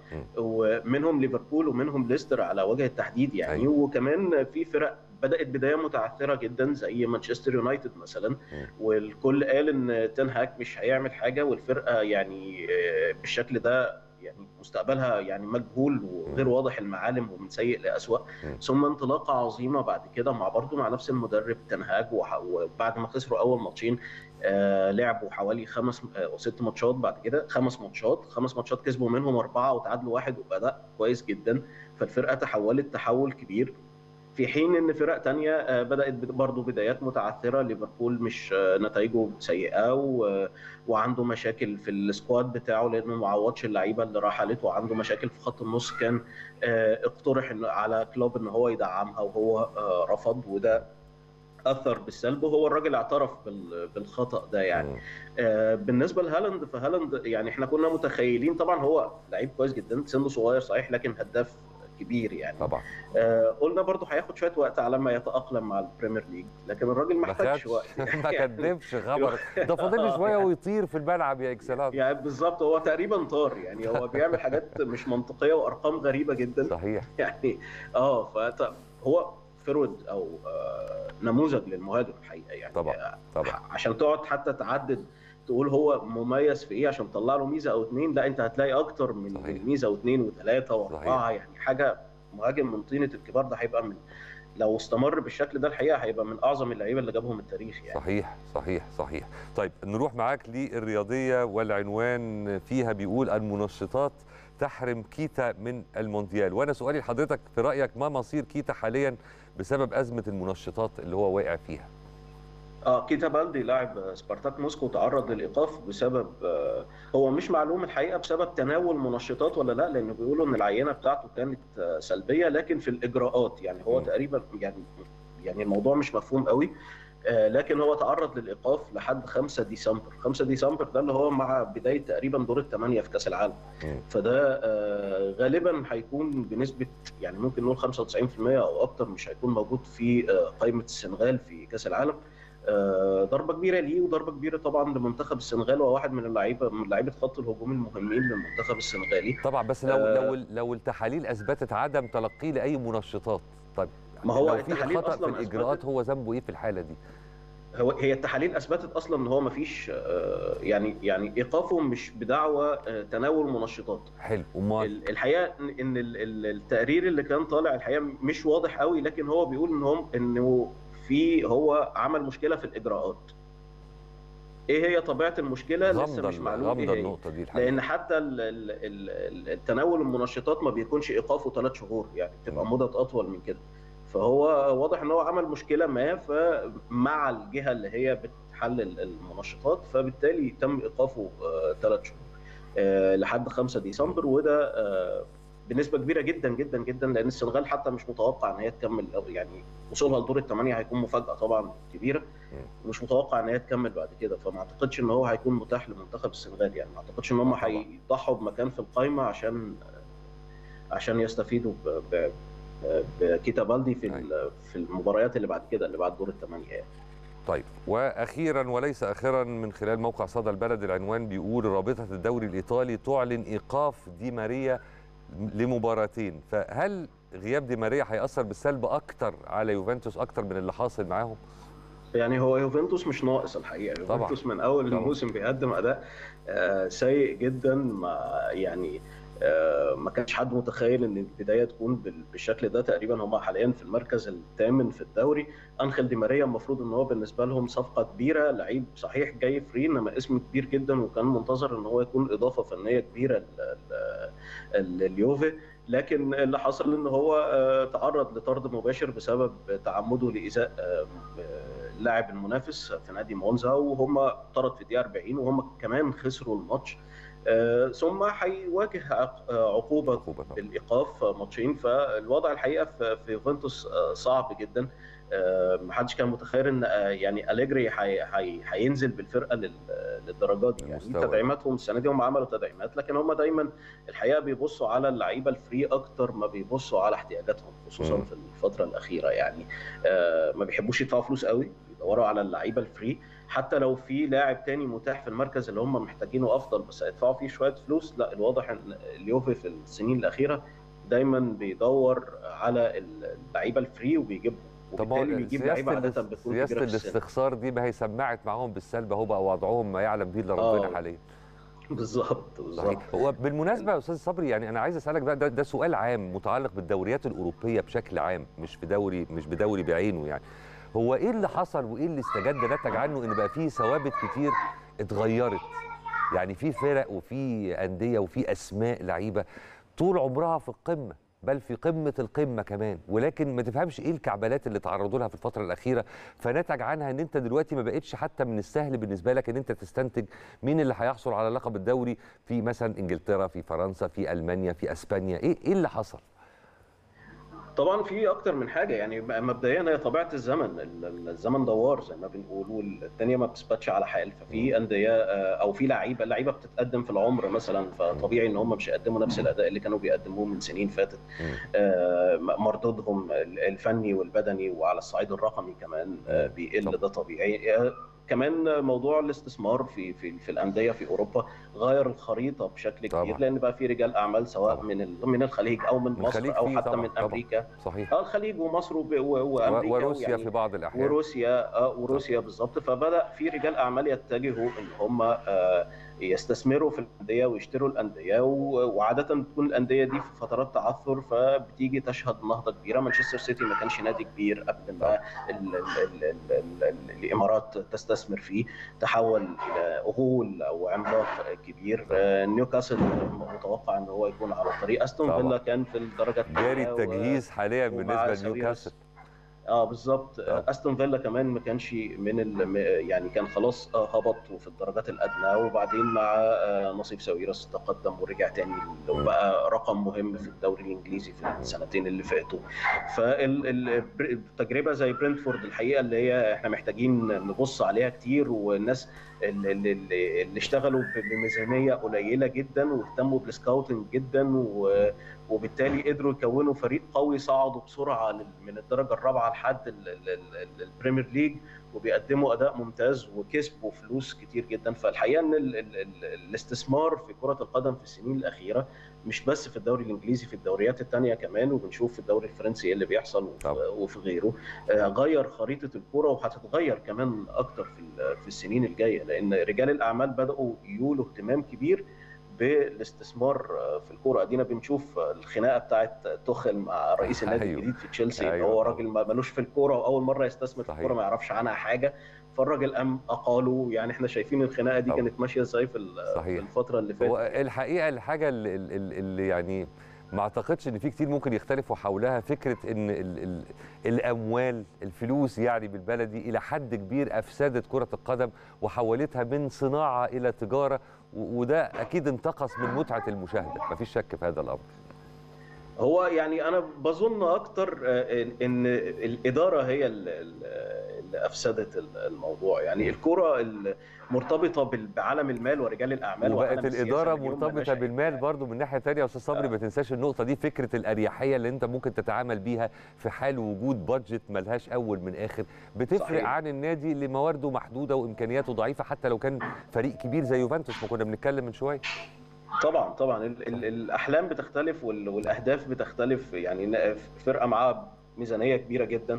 ومنهم ليفربول ومنهم ليستر على وجه التحديد يعني أيوة. وكمان في فرق بدات بدايه متعثره جدا زي مانشستر يونايتد مثلا والكل قال ان تين هاك مش هيعمل حاجه والفرقه يعني بالشكل ده يعني مستقبلها يعني مجهول وغير واضح المعالم ومن سيء لاسوء ثم انطلاقه عظيمه بعد كده مع برضه مع نفس المدرب تنهاج وبعد ما خسروا اول ماتشين آه لعبوا حوالي خمس او ست ماتشات بعد كده خمس ماتشات خمس ماتشات كسبوا منهم اربعه وتعادلوا واحد وبدأ كويس جدا فالفرقه تحولت تحول كبير في حين ان فرق تانية بدات برضه بدايات متعثره ليفربول مش نتائجه سيئه و... وعنده مشاكل في السكواد بتاعه لانه ما عوضش اللعيبه اللي رحلت وعنده مشاكل في خط النص كان اقترح على كلوب ان هو يدعمها وهو رفض وده اثر بالسلب وهو الراجل اعترف بالخطا ده يعني بالنسبه لهالاند فهالاند يعني احنا كنا متخيلين طبعا هو لعيب كويس جدا سنه صغير صحيح لكن هداف كبير يعني طبعا آه قلنا برضه هياخد شويه وقت على ما يتاقلم مع البريمير ليج لكن الراجل ما احتاجش وقت يعني ما كدبش خبر ده فاضل له شويه ويطير في الملعب يا اكسلانس يعني بالظبط هو تقريبا طار يعني هو بيعمل حاجات مش منطقيه وارقام غريبه جدا صحيح يعني اه فهو فرود او آه نموذج للمهاجم الحقيقه يعني طبعا طبعا عشان تقعد حتى تعدد تقول هو مميز في ايه عشان تطلع له ميزه او اتنين لا انت هتلاقي اكتر من صحيح. ميزه واثنين وثلاثه واربعه يعني حاجه مهاجم من طينه الكبار ده هيبقى من لو استمر بالشكل ده الحقيقه هيبقى من اعظم اللعيبه اللي جابهم التاريخ يعني صحيح صحيح صحيح طيب نروح معاك للرياضيه والعنوان فيها بيقول المنشطات تحرم كيتا من المونديال وانا سؤالي لحضرتك في رايك ما مصير كيتا حاليا بسبب ازمه المنشطات اللي هو واقع فيها اه كيتا بالدي لاعب سبارتاك موسكو تعرض للايقاف بسبب آه هو مش معلوم الحقيقه بسبب تناول منشطات ولا لا لانه بيقولوا ان العينه بتاعته كانت آه سلبيه لكن في الاجراءات يعني هو م. تقريبا يعني يعني الموضوع مش مفهوم قوي آه لكن هو تعرض للايقاف لحد 5 ديسمبر 5 ديسمبر ده اللي هو مع بدايه تقريبا دور الثمانيه في كاس العالم م. فده غالبا هيكون بنسبه يعني ممكن نقول 95% او اكتر مش هيكون موجود في قائمه السنغال في كاس العالم ضربه كبيره ليه وضربه كبيره طبعا لمنتخب السنغال وهو واحد من اللعيبه من لعيبه خط الهجوم المهمين للمنتخب السنغالي طبعا بس لو آه لو لو التحاليل اثبتت عدم تلقيه لاي منشطات طيب ما هو لو في خطا في الاجراءات هو ذنبه ايه في الحاله دي؟ هو هي التحاليل اثبتت اصلا ان هو ما فيش يعني يعني ايقافه مش بدعوى تناول منشطات حلو امال الحقيقه ان التقرير اللي كان طالع الحقيقه مش واضح قوي لكن هو بيقول ان هم انه في هو عمل مشكله في الاجراءات ايه هي طبيعه المشكله لسه مش معلوم ايه هي النقطة دي الحقيقة. لان حتى ال ال ال التناول المنشطات ما بيكونش ايقافه ثلاث شهور يعني بتبقى مدة اطول من كده فهو واضح ان هو عمل مشكله ما فمع الجهه اللي هي حل ال- المنشطات فبالتالي تم ايقافه ثلاث شهور آه، لحد 5 ديسمبر وده آه، بنسبه كبيره جدا جدا جدا لان السنغال حتى مش متوقع ان هي تكمل أو يعني وصولها لدور الثمانيه هيكون مفاجاه طبعا كبيره ومش متوقع ان هي تكمل بعد كده فما اعتقدش ان هو هيكون متاح لمنتخب السنغال يعني ما اعتقدش ان هم آه، طبعاً. هيضحوا بمكان في القائمه عشان عشان يستفيدوا ب- ب- بكيتا بالدي في ال- في المباريات اللي بعد كده اللي بعد دور الثمانيه يعني. طيب واخيرا وليس اخيرا من خلال موقع صدى البلد العنوان بيقول رابطه الدوري الايطالي تعلن ايقاف دي ماريا لمباراتين فهل غياب دي ماريا هياثر بالسلب اكتر على يوفنتوس اكتر من اللي حاصل معاهم يعني هو يوفنتوس مش ناقص الحقيقه طبعاً. يوفنتوس من اول طبعاً. الموسم بيقدم اداء آه، سيء جدا ما يعني آه، ما كانش حد متخيل ان البدايه تكون بال- بالشكل ده تقريبا هم حاليا في المركز الثامن في الدوري انخيل دي ماريا المفروض ان هو بالنسبه لهم صفقه كبيره لعيب صحيح جاي فري انما اسم كبير جدا وكان منتظر ان هو يكون اضافه فنيه كبيره ل- ل- لليوفي لكن اللي حصل ان هو آه، تعرض لطرد مباشر بسبب تعمده لايذاء آه، آه، اللاعب المنافس في نادي مونزا وهم طرد في الدقيقه 40 وهم كمان خسروا الماتش آه، ثم هيواجه عق- آه، عقوبه عقوبة طبعاً. بالايقاف ماتشين فالوضع الحقيقه في في يوفنتوس آه، صعب جدا آه، محدش كان متخيل ان آه، يعني اليجري هي- هي- هينزل بالفرقه لل- للدرجات دي يعني المستوى. تدعيماتهم السنه دي هم عملوا تدعيمات لكن هم دايما الحقيقه بيبصوا على اللعيبه الفري اكتر ما بيبصوا على احتياجاتهم خصوصا مم. في الفتره الاخيره يعني آه، ما بيحبوش يدفعوا فلوس قوي بيدوروا على اللعيبه الفري حتى لو في لاعب تاني متاح في المركز اللي هم محتاجينه افضل بس هيدفعوا فيه شويه فلوس لا الواضح ان اليوفي في السنين الاخيره دايما بيدور على اللعيبه الفري وبيجيبهم طب ما هو وبالتالي بيجيب لعيبه سياسه عاده الاس- بتكون سياسه كبيره في السن الاستخسار دي ما هي سمعت معاهم بالسلب اهو بقى وضعهم ما يعلم به الا ربنا آه. حاليا بالظبط بالظبط صحيح هو بالمناسبه يا استاذ صبري يعني انا عايز اسالك بقى ده, ده سؤال عام متعلق بالدوريات الاوروبيه بشكل عام مش في دوري مش بدوري بعينه يعني هو ايه اللي حصل وايه اللي استجد نتج عنه ان بقى فيه ثوابت كتير اتغيرت يعني في فرق وفي انديه وفي اسماء لعيبه طول عمرها في القمه بل في قمه القمه كمان ولكن ما تفهمش ايه الكعبلات اللي تعرضوا لها في الفتره الاخيره فنتج عنها ان انت دلوقتي ما بقتش حتى من السهل بالنسبه لك ان انت تستنتج مين اللي هيحصل على لقب الدوري في مثلا انجلترا في فرنسا في المانيا في اسبانيا ايه ايه اللي حصل طبعا في اكتر من حاجه يعني مبدئيا هي طبيعه الزمن ال- الزمن دوار زي ما بنقول والدنيا ما بتثبتش على حال ففي انديه آه، او في لعيبه لعيبه بتتقدم في العمر مثلا فطبيعي ان هم مش هيقدموا نفس الاداء اللي كانوا بيقدموه من سنين فاتت مم. آه، مردودهم الفني والبدني وعلى الصعيد الرقمي كمان آه، بيقل طبعا. ده طبيعي آه، كمان موضوع الاستثمار في في في الانديه في اوروبا غير الخريطه بشكل طبعا. كبير لان بقى في رجال اعمال سواء طبعا. من ال- من الخليج او من من الخليج مصر او فيه حتى طبعا، من طبعا. امريكا صحيح اه الخليج ومصر وب- و- و- وامريكا وروسيا ويعني في بعض الاحيان وروسيا اه وروسيا بالظبط فبدا في رجال اعمال يتجهوا ان هم آه، يستثمروا في الانديه ويشتروا الانديه و- وعاده بتكون الانديه دي في فترات تعثر فبتيجي تشهد نهضه كبيره مانشستر سيتي ما كانش نادي كبير قبل ما ال- ال- ال- ال- ال- الامارات تستثمر فيه تحول الى غول او عملاق كبير آه، نيوكاسل متوقع ان هو يكون على الطريق استون طبعا. فيلا كان في الدرجه جاري الثانيه و- التجهيز حاليا ومع بالنسبه ساويرس. لنيوكاسل اه بالظبط آه. استون فيلا كمان ما كانش من ال... م- يعني كان خلاص آه، هبط وفي الدرجات الادنى وبعدين مع آه، نصيب ساويرس تقدم ورجع تاني وبقى رقم مهم في الدوري الانجليزي في السنتين اللي فاتوا فالتجربه زي برنتفورد الحقيقه اللي هي احنا محتاجين نبص عليها كتير والناس اللي, اللي, اللي اشتغلوا ب- بميزانيه قليله جدا واهتموا بالسكاوتنج جدا و... وبالتالي قدروا يكونوا فريق قوي صعدوا بسرعه لل- من الدرجه الرابعه لحد ال- ال- ال- ال- البريمير ليج وبيقدموا اداء ممتاز وكسبوا فلوس كتير جدا فالحقيقه ان ال ال ال الاستثمار في كره القدم في السنين الاخيره مش بس في الدوري الانجليزي في الدوريات الثانيه كمان وبنشوف في الدوري الفرنسي إيه اللي بيحصل وفي, طبعا. وفي غيره آه، غير خريطه الكره وهتتغير كمان اكتر في ال- في السنين الجايه لان رجال الاعمال بداوا يولوا اهتمام كبير بالاستثمار في الكوره ادينا بنشوف الخناقه بتاعت توخل مع رئيس النادي أيوة. الجديد في تشيلسي أيوة هو طبعا. راجل ما- ملوش في الكوره واول مره يستثمر في صحيح. الكوره ما يعرفش عنها حاجه فالراجل قام اقاله يعني احنا شايفين الخناقه دي طبعا. كانت ماشيه ازاي في ال- صحيح. في الفتره اللي هو فاتت الحقيقه الحاجه اللي, اللي اللي يعني ما اعتقدش ان في كتير ممكن يختلفوا حولها فكره ان ال ال الاموال الفلوس يعني بالبلدي الى حد كبير افسدت كره القدم وحولتها من صناعه الى تجاره و- وده اكيد انتقص من متعه المشاهده مفيش شك في هذا الامر هو يعني انا بظن اكتر آه، ان إن الاداره هي ال- ال- اللي افسدت الموضوع يعني الكره مرتبطه بال- بعالم المال ورجال الاعمال وبقت وعالم السياسة الاداره من يوم ما مرتبطه نشأت. بالمال برضو من ناحيه تانية يا استاذ صبري آه. ما تنساش النقطه دي فكره الاريحيه اللي انت ممكن تتعامل بيها في حال وجود بادجت ملهاش اول من اخر بتفرق صحيح. عن النادي اللي موارده محدوده وامكانياته ضعيفه حتى لو كان فريق كبير زي يوفنتوس ما كنا بنتكلم من شويه طبعا طبعا ال ال الاحلام بتختلف وال- والاهداف بتختلف يعني ن- فرقه معاها ميزانيه كبيره جدا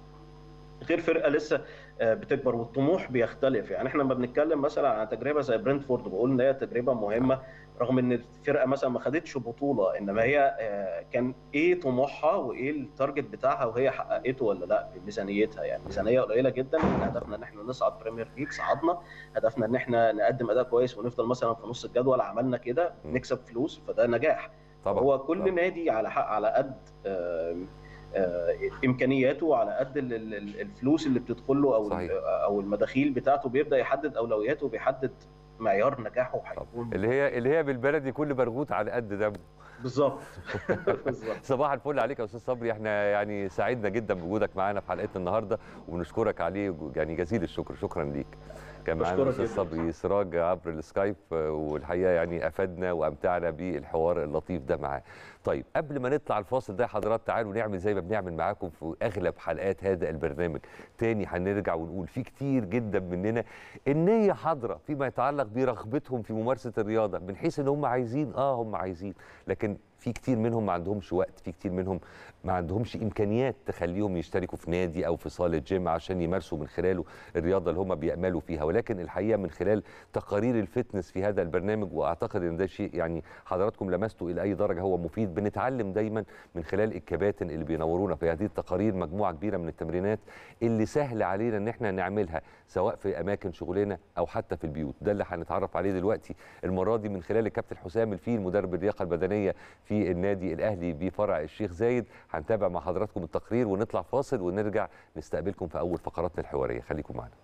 غير فرقه لسه آه، بتكبر والطموح بيختلف يعني احنا لما بنتكلم مثلا عن تجربه زي برنتفورد بقول ان هي تجربه مهمه رغم ان الفرقه مثلا ما خدتش بطوله انما هي آه، كان ايه طموحها وايه التارجت بتاعها وهي حققته ولا لا بميزانيتها يعني ميزانيه قليله جدا احنا هدفنا ان احنا نصعد بريمير ليج صعدنا هدفنا ان احنا نقدم اداء كويس ونفضل مثلا في نص الجدول عملنا كده م. نكسب فلوس فده نجاح طبعا هو كل طبعاً. نادي على حق على قد آه، آه، امكانياته وعلى قد ال- ال- ال- الفلوس اللي بتدخل له او صحيح. ال- او المداخيل بتاعته بيبدا يحدد اولوياته وبيحدد معيار نجاحه طب. هيكون اللي هي اللي هي بالبلدي كل برغوت على قد دمه بالظبط بالظبط صباح الفل عليك يا استاذ صبري احنا يعني سعدنا جدا بوجودك معانا في حلقتنا النهارده وبنشكرك عليه يعني جزيل الشكر شكرا ليك كان معانا بشكرك الاستاذ جداً. صبري سراج عبر السكايب آه، والحقيقه يعني افادنا وامتعنا بالحوار اللطيف ده معاه طيب قبل ما نطلع الفاصل ده يا حضرات تعالوا نعمل زي ما بنعمل معاكم في اغلب حلقات هذا البرنامج تاني هنرجع ونقول في كتير جدا مننا النيه حاضره فيما يتعلق برغبتهم في ممارسه الرياضه من حيث ان هم عايزين اه هم عايزين لكن في كتير منهم ما عندهمش وقت في كتير منهم ما عندهمش امكانيات تخليهم يشتركوا في نادي او في صاله جيم عشان يمارسوا من خلاله الرياضه اللي هم بيأملوا فيها ولكن الحقيقه من خلال تقارير الفتنس في هذا البرنامج واعتقد ان ده شيء يعني حضراتكم لمستوا الى اي درجه هو مفيد بنتعلم دايما من خلال الكباتن اللي بينورونا في هذه التقارير مجموعه كبيره من التمرينات اللي سهل علينا ان احنا نعملها سواء في اماكن شغلنا او حتى في البيوت ده اللي هنتعرف عليه دلوقتي المره دي من خلال الكابتن حسام الفيل مدرب اللياقه البدنيه في النادي الاهلي بفرع الشيخ زايد هنتابع مع حضراتكم التقرير ونطلع فاصل ونرجع نستقبلكم في اول فقراتنا الحواريه خليكم معنا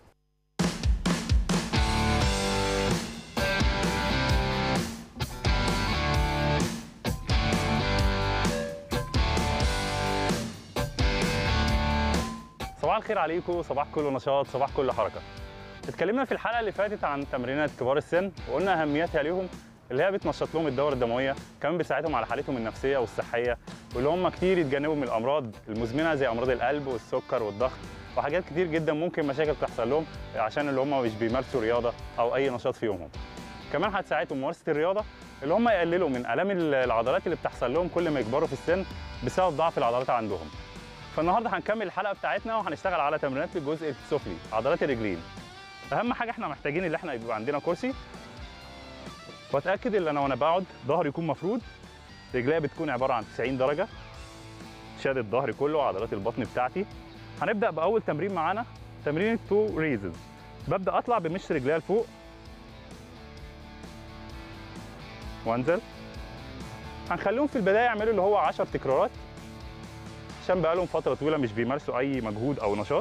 صباح الخير عليكم صباح كل نشاط صباح كل حركه اتكلمنا في الحلقه اللي فاتت عن تمرينات كبار السن وقلنا اهميتها ليهم اللي هي بتنشط لهم الدوره الدمويه كمان بتساعدهم على حالتهم النفسيه والصحيه واللي هم كتير يتجنبوا من الامراض المزمنه زي امراض القلب والسكر والضغط وحاجات كتير جدا ممكن مشاكل تحصل لهم عشان اللي هم مش بيمارسوا رياضه او اي نشاط في يومهم كمان هتساعدهم ممارسه الرياضه اللي هم يقللوا من الام العضلات اللي بتحصل لهم كل ما يكبروا في السن بسبب ضعف العضلات عندهم فالنهارده هنكمل الحلقه بتاعتنا وهنشتغل على تمرينات الجزء السفلي عضلات الرجلين اهم حاجه احنا محتاجين ان احنا يبقى عندنا كرسي واتاكد ان انا وانا بقعد ظهري يكون مفرود رجليا بتكون عباره عن 90 درجه شاد الظهر كله وعضلات البطن بتاعتي هنبدا باول تمرين معانا تمرين التو ريزز ببدا اطلع بمشط رجليا لفوق وانزل هنخليهم في البدايه يعملوا اللي هو 10 تكرارات عشان بقالهم فتره طويله مش بيمارسوا اي مجهود او نشاط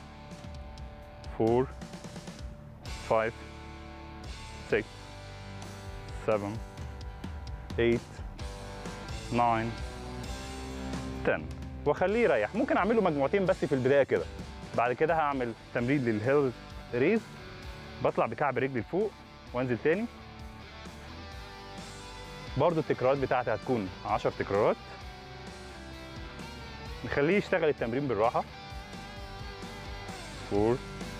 4 5 6 7 8 9 10 واخليه يريح ممكن اعمله مجموعتين بس في البدايه كده بعد كده هعمل تمرين للهيل ريز بطلع بكعب رجلي لفوق وانزل تاني برضو التكرارات بتاعتي هتكون 10 تكرارات نخليه يشتغل التمرين بالراحه 4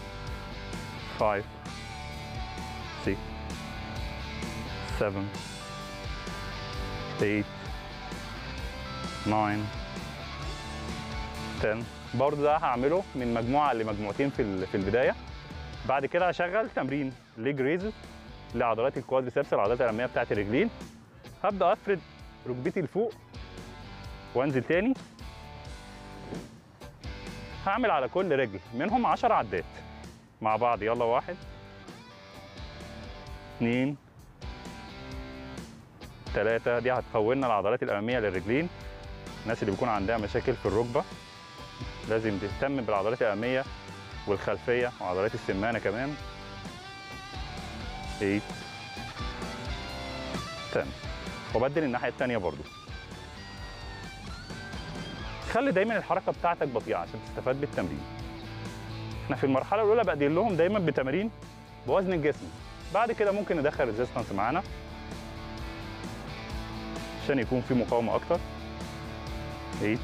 5 6 7 8 9 10 برضه ده هعمله من مجموعه لمجموعتين في ال- في البدايه بعد كده هشغل تمرين ليج ريزز لعضلات الكوادريسبس العضلات الاماميه بتاعت الرجلين هبدا افرد ركبتي لفوق وانزل تاني هعمل على كل رجل منهم 10 عدات مع بعض يلا واحد اتنين ثلاثة دي هتقوي لنا العضلات الأمامية للرجلين الناس اللي بيكون عندها مشاكل في الركبة لازم تهتم بالعضلات الأمامية والخلفية وعضلات السمانة كمان 8 10 وبدل الناحية التانية برضو خلي دايما الحركة بتاعتك بطيئة عشان تستفاد بالتمرين احنا في المرحلة الأولى بقدم لهم دايما بتمارين بوزن الجسم بعد كده ممكن ندخل ريزيستنس معانا عشان يكون في مقاومة أكتر 8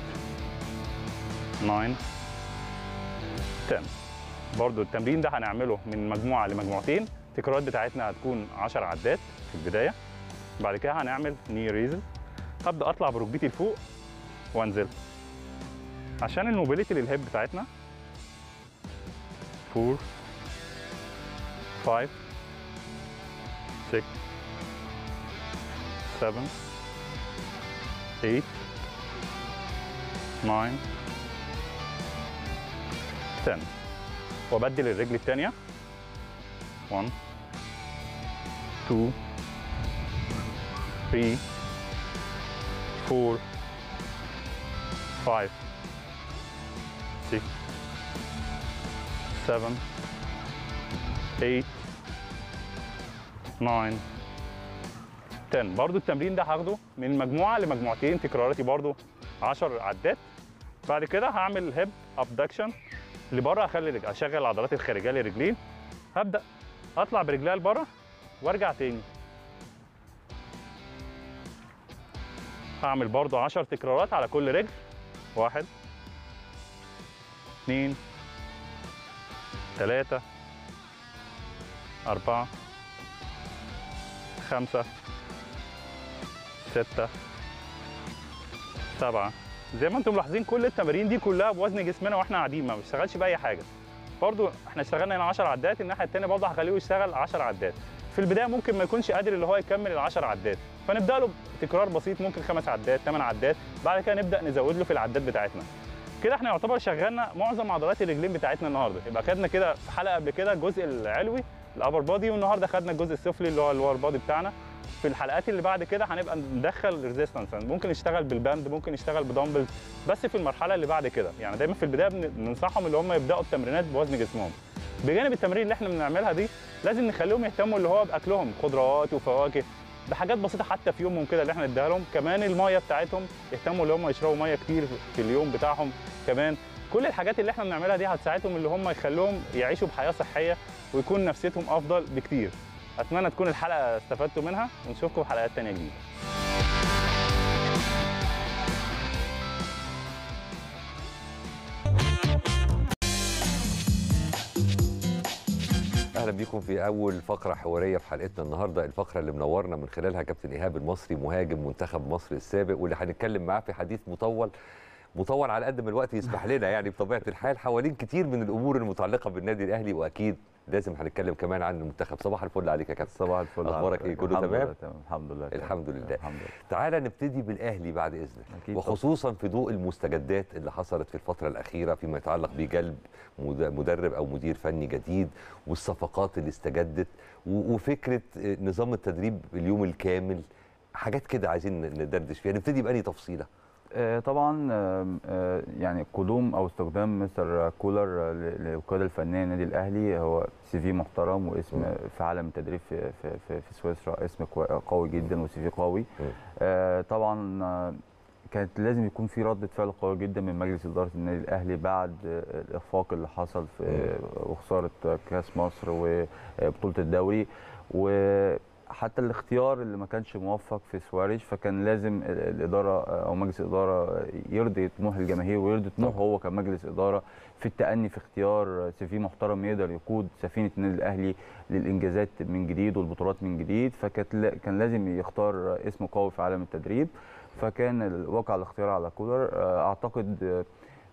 9 10 برضو التمرين ده هنعمله من مجموعة لمجموعتين التكرارات بتاعتنا هتكون 10 عدات في البداية بعد كده هنعمل ني ريزل هبدأ أطلع بركبتي لفوق وأنزل عشان الموبيليتي للهيب بتاعتنا 4 5 6 7 8 9 10 وابدل الرجل الثانيه 1 2 3 4 5 6 7 8 9 10 برضو التمرين ده هاخده من مجموعه لمجموعتين تكراراتي برضو 10 عدات بعد كده هعمل هيب ابدكشن لبره اخلي رجل اشغل العضلات الخارجيه للرجلين هبدا اطلع برجليا لبره وارجع تاني هعمل برضو 10 تكرارات على كل رجل واحد اثنين ثلاثة أربعة خمسة ستة سبعة زي ما انتم ملاحظين كل التمارين دي كلها بوزن جسمنا واحنا قاعدين ما بنشتغلش باي حاجه برضو احنا اشتغلنا هنا 10 عدات الناحيه الثانيه برضو هخليه يشتغل 10 عدات في البدايه ممكن ما يكونش قادر اللي هو يكمل ال 10 عدات فنبدا له بتكرار بسيط ممكن خمس عدات ثمان عدات بعد كده نبدا نزود له في العدات بتاعتنا كده احنا يعتبر شغلنا معظم عضلات الرجلين بتاعتنا النهارده يبقى خدنا كده في حلقه قبل كده الجزء العلوي الابر بادي والنهارده خدنا الجزء السفلي اللي هو اللور بادي بتاعنا في الحلقات اللي بعد كده هنبقى ندخل ريزيستنس ممكن نشتغل بالباند ممكن نشتغل بدمبل بس في المرحله اللي بعد كده يعني دايما في البدايه بن- بننصحهم اللي هم يبداوا التمرينات بوزن جسمهم بجانب التمارين اللي احنا بنعملها دي لازم نخليهم يهتموا اللي هو باكلهم خضروات وفواكه بحاجات بسيطه حتى في يومهم كده اللي احنا نديها لهم كمان الميه بتاعتهم يهتموا اللي هم يشربوا ميه كتير في اليوم بتاعهم كمان كل الحاجات اللي احنا بنعملها دي هتساعدهم اللي هم يخلوهم يعيشوا بحياه صحيه ويكون نفسيتهم افضل بكتير اتمنى تكون الحلقه استفدتوا منها ونشوفكم في حلقات تانية جديده اهلا بيكم في اول فقره حواريه في حلقتنا النهارده الفقره اللي منورنا من خلالها كابتن ايهاب المصري مهاجم منتخب مصر السابق واللي هنتكلم معاه في حديث مطول مطول على قد ما الوقت يسمح لنا يعني بطبيعه الحال حوالين كتير من الامور المتعلقه بالنادي الاهلي واكيد لازم هنتكلم كمان عن المنتخب صباح الفل عليك يا كابتن صباح الفل أخبارك على إيه؟ كله الحمد تمام؟ لله تمام الحمد لله تمام. الحمد لله. الحمد لله تعالى نبتدي بالاهلي بعد اذنك أكيد وخصوصا في ضوء المستجدات اللي حصلت في الفتره الاخيره فيما يتعلق بجلب مد- مدرب او مدير فني جديد والصفقات اللي استجدت و- وفكره نظام التدريب اليوم الكامل حاجات كده عايزين ندردش فيها نبتدي بأني تفصيله آه، طبعا آم، آه، يعني قدوم او استخدام مستر كولر آه، ل- للقياده الفنيه للنادي الاهلي هو سي في محترم واسم في عالم التدريب في في في, في سويسرا اسم كوي- قوي جدا وسي في قوي مم. آه، طبعا آه، كانت لازم يكون في ردة فعل قوية جدا من مجلس إدارة النادي الأهلي بعد آه، الإخفاق اللي حصل في آه، وخسارة كأس مصر وبطولة الدوري وحتى الاختيار اللي ما كانش موفق في سواريش فكان لازم ال- الإدارة آه، أو مجلس الإدارة يرضي طموح الجماهير ويرضي طموح طبعا. هو كمجلس إدارة في التأني في اختيار سيفي محترم يقدر يقود سفينة النادي الأهلي للإنجازات من جديد والبطولات من جديد فكانت لا- كان لازم يختار اسم قوي في عالم التدريب فكان الواقع الاختيار على كولر آه، اعتقد آه،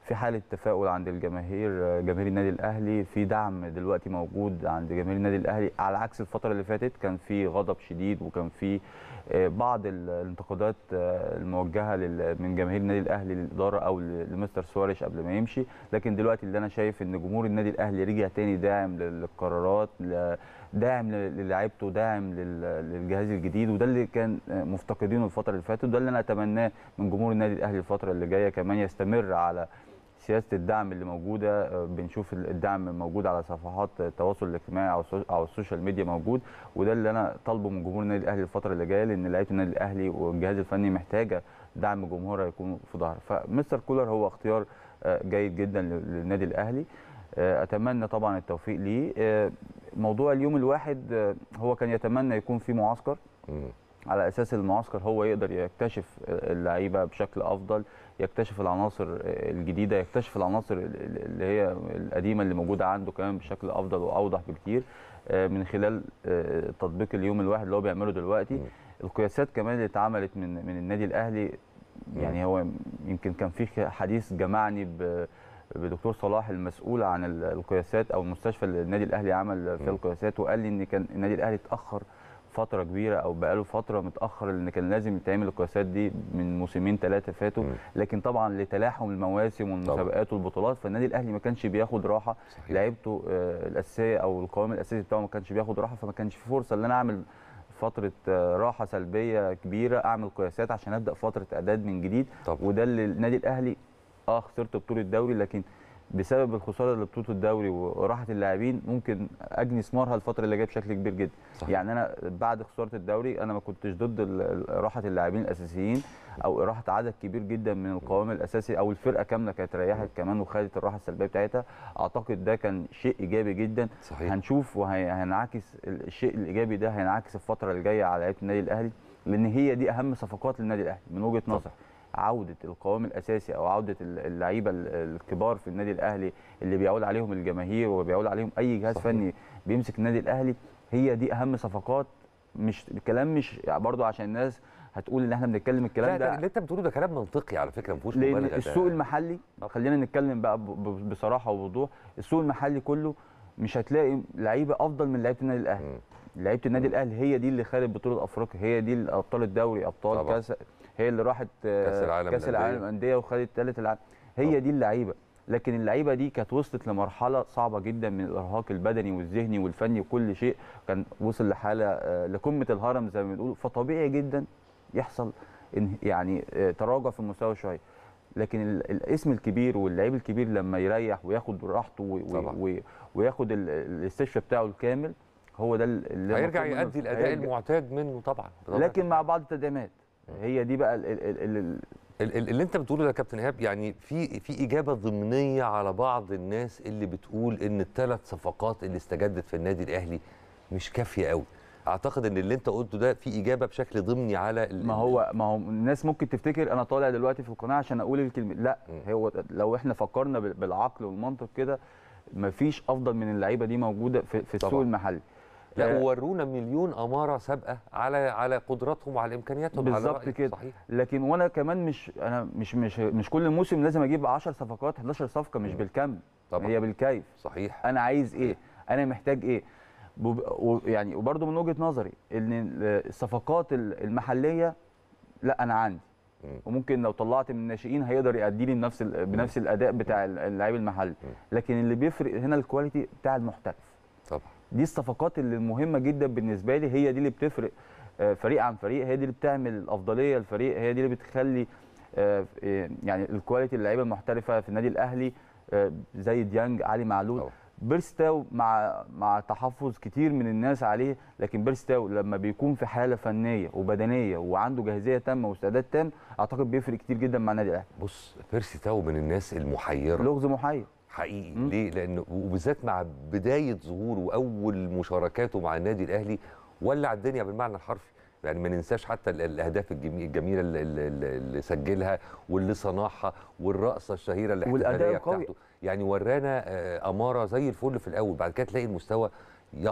في حاله تفاؤل عند الجماهير آه، جماهير النادي الاهلي في دعم دلوقتي موجود عند جماهير النادي الاهلي على عكس الفتره اللي فاتت كان في غضب شديد وكان في آه، بعض ال- الانتقادات آه، الموجهه لل- من جماهير النادي الاهلي للاداره او ل- لمستر سواريش قبل ما يمشي لكن دلوقتي اللي انا شايف ان جمهور النادي الاهلي رجع تاني داعم لل- للقرارات ل- داعم ل- للاعيبته داعم لل- للجهاز الجديد وده اللي كان آه، مفتقدينه الفتره اللي فاتت وده اللي انا اتمناه من جمهور النادي الاهلي الفتره اللي جايه كمان يستمر على سياسه الدعم اللي موجوده آه، بنشوف ال- الدعم موجود على صفحات التواصل الاجتماعي او السو- او السوشيال ميديا موجود وده اللي انا طالبه من جمهور النادي الاهلي الفتره اللي جايه لان لعيبه النادي الاهلي والجهاز الفني محتاجه دعم جمهورها يكون في ظهر فمستر كولر هو اختيار آه، جيد جدا لل- للنادي الاهلي آه، اتمنى طبعا التوفيق ليه آه، موضوع اليوم الواحد آه، هو كان يتمنى يكون في معسكر مم. على اساس المعسكر هو يقدر يكتشف اللعيبه بشكل افضل يكتشف العناصر الجديده يكتشف العناصر اللي هي القديمه اللي موجوده عنده كمان بشكل افضل واوضح بكتير آه، من خلال آه، تطبيق اليوم الواحد اللي هو بيعمله دلوقتي مم. القياسات كمان اللي اتعملت من من النادي الاهلي يعني هو يمكن كان في حديث جمعني ب بدكتور صلاح المسؤول عن ال- القياسات او المستشفى اللي النادي الاهلي عمل فيها مم. القياسات وقال لي ان كان النادي الاهلي اتاخر فتره كبيره او بقاله فتره متاخر لان كان لازم يتعمل القياسات دي من موسمين ثلاثه فاتوا مم. لكن طبعا لتلاحم المواسم والمسابقات والبطولات فالنادي الاهلي ما كانش بياخد راحه صحيح. لعيبته آه، الاساسيه او القوام الاساسي بتاعه ما كانش بياخد راحه فما كانش في فرصه ان انا اعمل فتره آه، راحه سلبيه كبيره اعمل قياسات عشان ابدا فتره اعداد من جديد طبعا. وده اللي النادي الاهلي اه خسرت بطوله الدوري لكن بسبب الخساره لبطوله الدوري وراحه اللاعبين ممكن اجني ثمارها الفتره اللي جايه بشكل كبير جدا صحيح. يعني انا بعد خساره الدوري انا ما كنتش ضد ال- ال- راحه اللاعبين الاساسيين او راحه عدد كبير جدا من القوام الاساسي او الفرقه كامله كانت ريحت كمان وخدت الراحه السلبيه بتاعتها اعتقد ده كان شيء ايجابي جدا صحيح هنشوف وهينعكس الشيء الايجابي ده هينعكس الفتره الجايه على لعيبه النادي الاهلي لان هي دي اهم صفقات للنادي الاهلي من وجهه طبعا. نظري عوده القوام الاساسي او عوده اللعيبه الكبار في النادي الاهلي اللي بيعول عليهم الجماهير وبيعول عليهم اي جهاز صحيح. فني بيمسك النادي الاهلي هي دي اهم صفقات مش الكلام مش برضو عشان الناس هتقول ان احنا بنتكلم لا الكلام ده ده اللي انت بتقوله ده كلام منطقي على فكره ما فيهوش لان مبالغه ده- السوق المحلي طبعا. خلينا نتكلم بقى ب- ب- بصراحه وبوضوح السوق المحلي كله مش هتلاقي لعيبه افضل من لعيبه النادي الاهلي مم. لعيبه النادي الاهلي هي دي اللي خدت بطوله افريقيا هي دي اللي ابطال الدوري ابطال طبعا. كاس هي اللي راحت آه، كأس العالم كاس للأندية. العالم انديه وخدت ثالث العالم هي طبعا. دي اللعيبه لكن اللعيبه دي كانت وصلت لمرحله صعبه جدا من الارهاق البدني والذهني والفني وكل شيء كان وصل لحاله آه، لقمه الهرم زي ما بنقول فطبيعي جدا يحصل إن- يعني آه، تراجع في المستوى شويه لكن ال- الاسم الكبير واللعيب الكبير لما يريح وياخد راحته و- و- طبعا. و- وياخد ال- الاستشفاء بتاعه الكامل هو ده اللي هيرجع المفروض يؤدي منه- الاداء هيرجع. المعتاد منه طبعا بطبيعة لكن مع بعض التدعيمات هي دي بقى ال ال ال ال ال- ال- اللي انت بتقوله ده يا كابتن ايهاب يعني في في اجابه ضمنيه على بعض الناس اللي بتقول ان الثلاث صفقات اللي استجدت في النادي الاهلي مش كافيه قوي اعتقد ان اللي انت قلته ده في اجابه بشكل ضمني على ال- ما هو ما هو الناس ممكن تفتكر انا طالع دلوقتي في القناه عشان اقول الكلمه لا مم. هو لو احنا فكرنا بال- بالعقل والمنطق كده مفيش افضل من اللعيبه دي موجوده في, في السوق طبعا. المحلي لا آه، ورونا مليون اماره سابقه على على قدراتهم وعلى امكانياتهم على بالظبط رأيك. كده. صحيح لكن وانا كمان مش انا مش مش مش كل موسم لازم اجيب 10 صفقات 11 صفقه مش مم. بالكم طبعا. هي بالكيف صحيح انا عايز ايه انا محتاج ايه وب- و- يعني وبرده من وجهه نظري ان ال- الصفقات ال- المحليه لا انا عندي مم. وممكن لو طلعت من الناشئين هيقدر يأدي لي بنفس ال- بنفس الاداء بتاع ال- اللعيب المحلي لكن اللي بيفرق هنا الكواليتي بتاع المحترف طبعا دي الصفقات اللي مهمه جدا بالنسبه لي هي دي اللي بتفرق آه، فريق عن فريق هي دي اللي بتعمل الافضليه للفريق هي دي اللي بتخلي آه، آه، يعني الكواليتي اللعيبه المحترفه في النادي الاهلي آه، زي ديانج علي معلول طبعا. بيرستاو مع مع تحفظ كتير من الناس عليه لكن بيرستاو لما بيكون في حاله فنيه وبدنيه وعنده جاهزيه تامه واستعداد تام اعتقد بيفرق كتير جدا مع النادي الاهلي بص بيرسي تاو من الناس المحيره لغز محير حقيقي مم. ليه لان وبالذات مع بدايه ظهوره واول مشاركاته مع النادي الاهلي ولع الدنيا بالمعنى الحرفي يعني ما ننساش حتى ال- الاهداف الجمي- الجميله اللي, اللي, اللي سجلها واللي صنعها والرقصه الشهيره والأداء الاحتفاليه القوي. بتاعته يعني ورانا آه، اماره زي الفل في الاول بعد كده تلاقي المستوى يهبط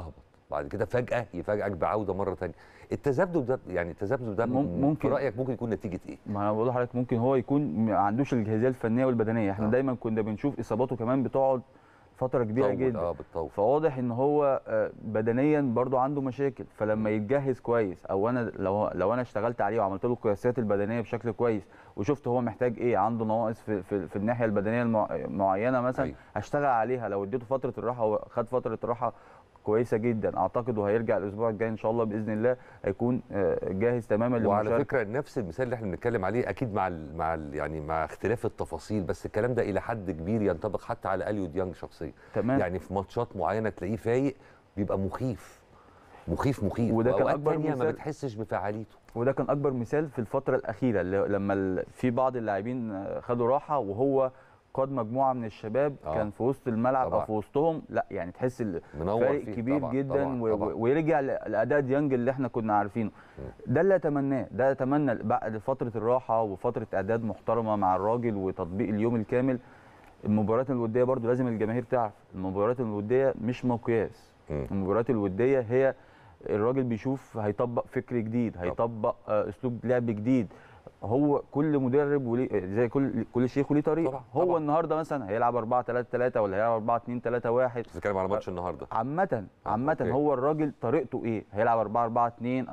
بعد كده فجاه يفاجئك بعوده مره ثانيه التذبذب ده يعني التذبذب ده مم- ممكن. في رايك ممكن يكون نتيجه ايه ما انا بقول لحضرتك ممكن هو يكون ما عندوش الجاهزيه الفنيه والبدنيه احنا آه. دايما كنا بنشوف اصاباته كمان بتقعد فتره كبيره طول، جدا اه بالطول فواضح ان هو آه، بدنيا برضو عنده مشاكل فلما يتجهز كويس او انا لو لو انا اشتغلت عليه وعملت له القياسات البدنيه بشكل كويس وشفت هو محتاج ايه عنده نواقص في في, في الناحيه البدنيه المع- المعينه مثلا أيوة. هشتغل عليها لو اديته فتره الراحه وخد فتره راحه كويسه جدا اعتقد وهيرجع الاسبوع الجاي ان شاء الله باذن الله هيكون آه، جاهز تماما وعلى للمشاركه فكره نفس المثال اللي احنا بنتكلم عليه اكيد مع ال مع ال يعني مع اختلاف التفاصيل بس الكلام ده الى حد كبير ينطبق حتى على اليو ديانج شخصيا تمام يعني في ماتشات معينه تلاقيه فايق بيبقى مخيف مخيف مخيف وده كان وأوقات أكبر تانية ما مثال. بتحسش بفعاليته وده كان اكبر مثال في الفتره الاخيره اللي لما ال- في بعض اللاعبين آه، خدوا راحه وهو قاد مجموعه من الشباب آه. كان في وسط الملعب طبعا. او في وسطهم لا يعني تحس ال- منور فارق فيه كبير طبعا جدا طبعا و- طبعا. و- ويرجع ل- لاداء ديانج اللي احنا كنا عارفينه ده اللي اتمناه ده اتمنى بعد فتره الراحه وفتره اعداد محترمه مع الراجل وتطبيق اليوم الكامل المباريات الوديه برضو لازم الجماهير تعرف المباريات الوديه مش مقياس مم. المباريات الوديه هي الراجل بيشوف هيطبق فكر جديد هيطبق آه، اسلوب لعب جديد هو كل مدرب وليه زي كل كل شيخ وليه طريقه طبعا، هو طبعا. النهارده مثلا هيلعب 4 3 3 ولا هيلعب 4 2 3 1 بتتكلم على ماتش النهارده عامة عامة أوكي. هو الراجل طريقته ايه؟ هيلعب 4 4 2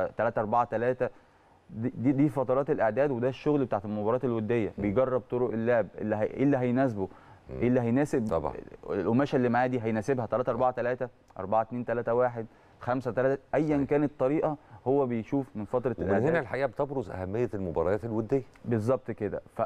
3 4 3 دي دي- دي فترات الاعداد وده الشغل بتاعت المباريات الوديه بيجرب طرق اللعب اللي هي ايه اللي هيناسبه ايه اللي هيناسب طبعا. القماشه اللي معاه دي هيناسبها 3 4 3 4 2 3 1 5 3 ايا صحيح. كانت الطريقه هو بيشوف من فتره ومن الاعداد هنا الحقيقه بتبرز اهميه المباريات الوديه بالظبط كده ف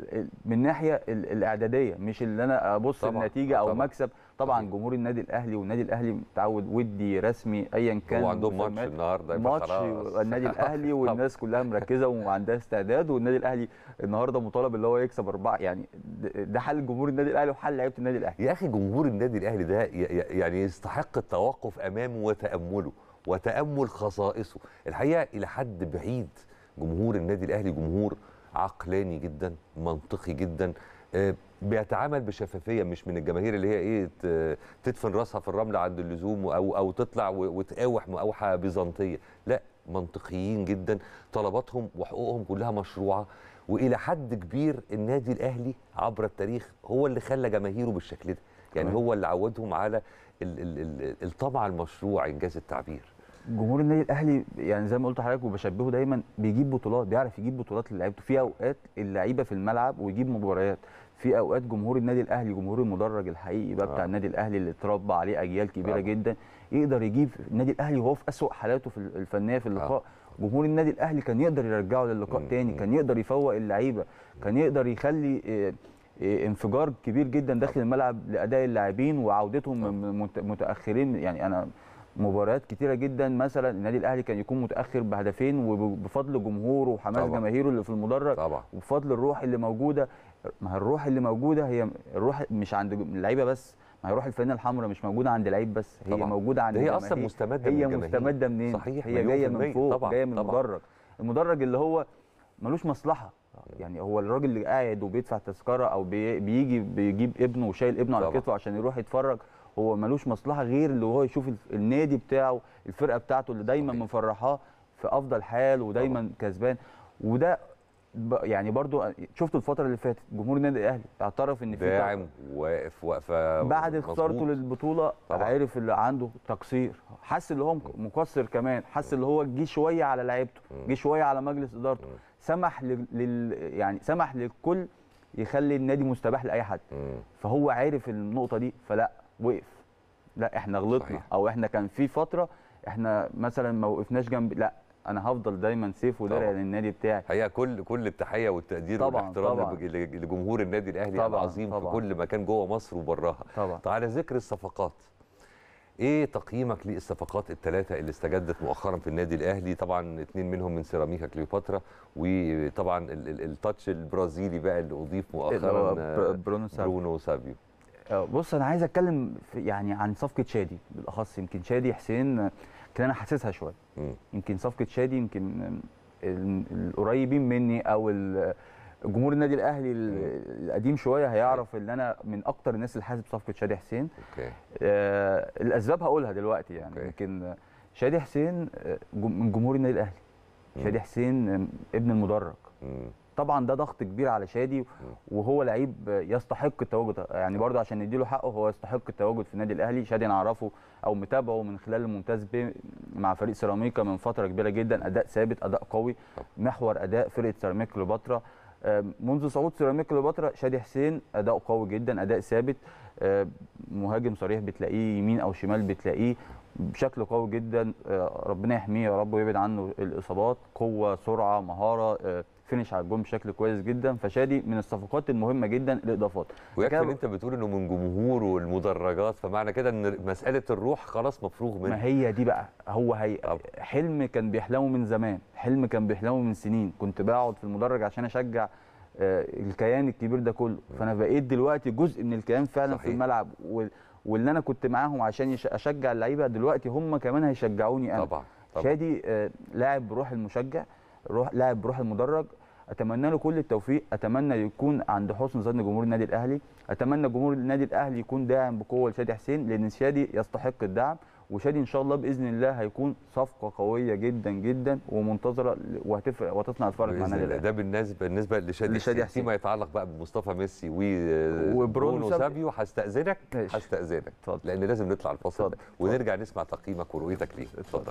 من ناحيه ال- الاعداديه مش اللي انا ابص طبعاً، النتيجه او طبعاً. مكسب طبعا صحيح. جمهور النادي الاهلي والنادي الاهلي متعود ودي رسمي ايا كان هو عندهم ماتش مسميات. النهارده يبقى ماتش خلاص. النادي الاهلي طبعاً. والناس كلها مركزه وعندها استعداد والنادي الاهلي النهارده مطالب اللي هو يكسب اربعه يعني ده- ده حل جمهور النادي الاهلي وحل لعيبه النادي الاهلي يا اخي جمهور النادي الاهلي ده ي- ي- يعني يستحق التوقف امامه وتامله وتامل خصائصه الحقيقه الى حد بعيد جمهور النادي الاهلي جمهور عقلاني جدا منطقي جدا آه، بيتعامل بشفافيه مش من الجماهير اللي هي ايه ت- تدفن راسها في الرمل عند اللزوم او او تطلع و- وتقاوح مقاوحه بيزنطيه لا منطقيين جدا طلباتهم وحقوقهم كلها مشروعه والى حد كبير النادي الاهلي عبر التاريخ هو اللي خلى جماهيره بالشكل ده يعني تمام. هو اللي عودهم على ال- ال- ال- الطمع المشروع انجاز التعبير جمهور النادي الاهلي يعني زي ما قلت لحضرتك وبشبهه دايما بيجيب بطولات بيعرف يجيب بطولات للعيبته في اوقات اللعيبه في الملعب ويجيب مباريات في اوقات جمهور النادي الاهلي جمهور المدرج الحقيقي بقى بتاع آه. النادي الاهلي اللي اتربى عليه اجيال كبيره طبعا. جدا يقدر يجيب النادي الاهلي وهو في اسوأ حالاته في الفنيه في اللقاء جمهور النادي الاهلي كان يقدر يرجعه للقاء مم. تاني كان يقدر يفوق اللعيبه كان يقدر يخلي آه، آه، انفجار كبير جدا داخل الملعب لاداء اللاعبين وعودتهم من مت- متاخرين يعني انا مباريات كتيره جدا مثلا النادي الاهلي كان يكون متاخر بهدفين وبفضل جمهوره وحماس طبعا. جماهيره اللي في المدرج طبعا وبفضل الروح اللي موجوده ما هي الروح اللي موجوده هي الروح مش عند اللعيبه بس ما هي روح الفانله الحمراء مش موجوده عند لعيب بس هي طبعا. موجوده عند ده هي اصلا الجماهير. مستمده من هي الجماهير. مستمده منين صحيح هي مليون جايه في من المية. فوق طبعا جايه من طبعا. المدرج المدرج اللي هو ملوش مصلحه يعني هو الراجل اللي قاعد وبيدفع تذكره او بي- بيجي بيجيب ابنه وشايل ابنه على طبعا. كتفه عشان يروح يتفرج هو ملوش مصلحه غير اللي هو يشوف الف- النادي بتاعه الفرقه بتاعته اللي دايما صحيح. مفرحاه في افضل حال ودايما كسبان وده ب- يعني برضو شفت الفتره اللي فاتت جمهور النادي الاهلي اعترف ان في داعم واقف وقفه بعد مظبوط. خسارته للبطوله طبعا. عرف اللي عنده تقصير حس اللي هو مك- مقصر كمان حس اللي هو جه شويه على لعيبته مم. جه شويه على مجلس ادارته مم. سمح لل... لل... يعني سمح للكل يخلي النادي مستباح لاي حد مم. فهو عارف النقطه دي فلا وقف لا احنا غلطنا صحيح. او احنا كان في فتره احنا مثلا ما وقفناش جنب لا انا هفضل دايما سيف ودرع طبعا. للنادي بتاعي هي كل كل التحيه والتقدير طبعاً، والاحترام طبعاً. لج- لج- لجمهور النادي الاهلي طبعاً، العظيم في طبعاً. كل مكان جوه مصر وبراها طبعا طيب على ذكر الصفقات ايه تقييمك للصفقات الثلاثه اللي استجدت مؤخرا في النادي الاهلي طبعا اثنين منهم من سيراميكا كليوباترا وطبعا ال- ال- التاتش البرازيلي بقى اللي اضيف اللي هو مؤخرا بر- آه، برونو سابيو. برونو سابيو آه، بص انا عايز اتكلم في يعني عن صفقه شادي بالاخص يمكن شادي حسين آه، كان انا حاسسها شويه مم. يمكن صفقه شادي يمكن آه، ال- القريبين مني او ال- جمهور النادي الاهلي ال- القديم شويه هيعرف ان انا من اكتر الناس اللي حاسس بصفقه شادي حسين اوكي آه، الاسباب هقولها دلوقتي يعني أوكي. يمكن آه، شادي حسين آه، جم- من جمهور النادي الاهلي مم. شادي حسين آه، ابن المدرج مم. طبعا ده ضغط كبير على شادي وهو لعيب يستحق التواجد يعني برضه عشان نديله حقه هو يستحق التواجد في النادي الاهلي شادي انا اعرفه او متابعه من خلال الممتاز ب مع فريق سيراميكا من فتره كبيره جدا اداء ثابت اداء قوي محور اداء فرقه سيراميكا كليوباترا آه، منذ صعود سيراميكا كليوباترا شادي حسين اداء قوي جدا اداء ثابت آه، مهاجم صريح بتلاقيه يمين او شمال بتلاقيه بشكل قوي جدا آه، ربنا يحميه يا رب ويبعد عنه الاصابات قوه سرعه مهاره آه، فينش على الجون بشكل كويس جدا فشادي من الصفقات المهمه جدا الاضافات ويكفي كده- ان انت بتقول انه من جمهور والمدرجات فمعنى كده ان مساله الروح خلاص مفروغ منها ما هي دي بقى هو هي طبعا. حلم كان بيحلمه من زمان حلم كان بيحلمه من سنين كنت بقعد في المدرج عشان اشجع آه، الكيان الكبير ده كله فانا بقيت دلوقتي جزء من الكيان فعلا صحيح. في الملعب وال- واللي انا كنت معاهم عشان يش- اشجع اللعيبه دلوقتي هم كمان هيشجعوني انا طبعا طبعا شادي آه، لاعب بروح المشجع روح لاعب بروح المدرج اتمنى له كل التوفيق اتمنى يكون عند حسن ظن جمهور النادي الاهلي اتمنى جمهور النادي الاهلي يكون داعم بقوه لشادي حسين لان شادي يستحق الدعم وشادي ان شاء الله باذن الله هيكون صفقه قويه جدا جدا ومنتظره ل- وهتفرق وهتصنع الفرق مع بإذن النادي الله. الاهلي ده بالنسبه بالنسبه لشادي لشادي حسين حسين. فيما يتعلق بقى بمصطفى ميسي وبرونو وبرونو سابيو. سابيو هستاذنك ماشي. هستاذنك اتفضل. لان لازم نطلع الفاصل ده اتفضل. ونرجع نسمع تقييمك ورؤيتك ليه اتفضل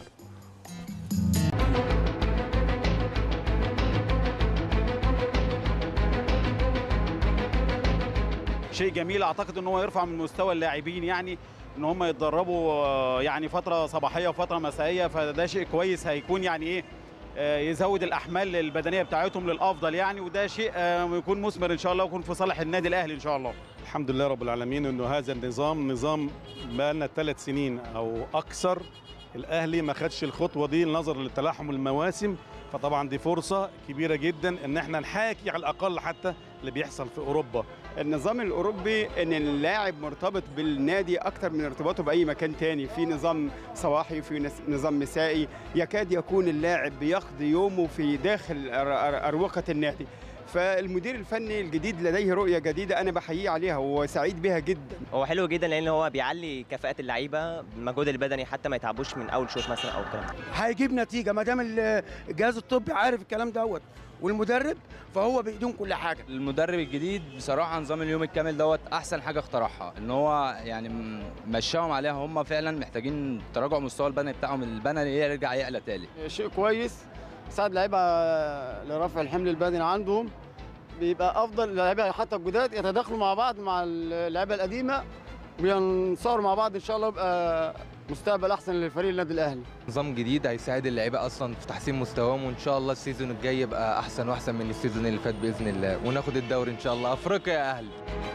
شيء جميل اعتقد ان هو يرفع من مستوى اللاعبين يعني ان هم يتدربوا آه، يعني فتره صباحيه وفتره مسائيه فده شيء كويس هيكون يعني ايه آه، يزود الاحمال البدنيه بتاعتهم للافضل يعني وده شيء آه، يكون مثمر ان شاء الله ويكون في صالح النادي الاهلي ان شاء الله الحمد لله رب العالمين انه هذا النظام نظام بقى لنا ثلاث سنين او اكثر الاهلي ما خدش الخطوه دي نظرا لتلاحم المواسم فطبعا دي فرصه كبيره جدا ان احنا نحاكي على الاقل حتى اللي بيحصل في اوروبا النظام الاوروبي ان اللاعب مرتبط بالنادي اكتر من ارتباطه باي مكان تاني في نظام صباحي في نس- نظام مسائي يكاد يكون اللاعب بيقضي يومه في داخل أر- أر- اروقه النادي فالمدير الفني الجديد لديه رؤيه جديده انا بحييه عليها وسعيد بها جدا هو حلو جدا لان هو بيعلي كفاءه اللعيبه المجهود البدني حتى ما يتعبوش من اول شوط مثلا او الكلام ده هيجيب نتيجه ما دام ال- الجهاز الطبي عارف الكلام دوت والمدرب فهو بايدهم كل حاجه المدرب الجديد بصراحه نظام اليوم الكامل دوت احسن حاجه اخترعها ان هو يعني م- مشاهم عليها هم فعلا محتاجين تراجع مستوى البنى بتاعهم البنى يرجع يعلى تاني شيء كويس ساعد لعيبه لرفع الحمل البدني عندهم بيبقى افضل اللعيبه حتى الجداد يتداخلوا مع بعض مع اللعيبه القديمه وينصاروا مع بعض ان شاء الله يبقى مستقبل احسن للفريق النادي الاهلي نظام جديد هيساعد اللعيبه اصلا في تحسين مستواهم وان شاء الله السيزون الجاي يبقى احسن واحسن من السيزون اللي فات باذن الله وناخد الدوري ان شاء الله افريقيا يا اهلي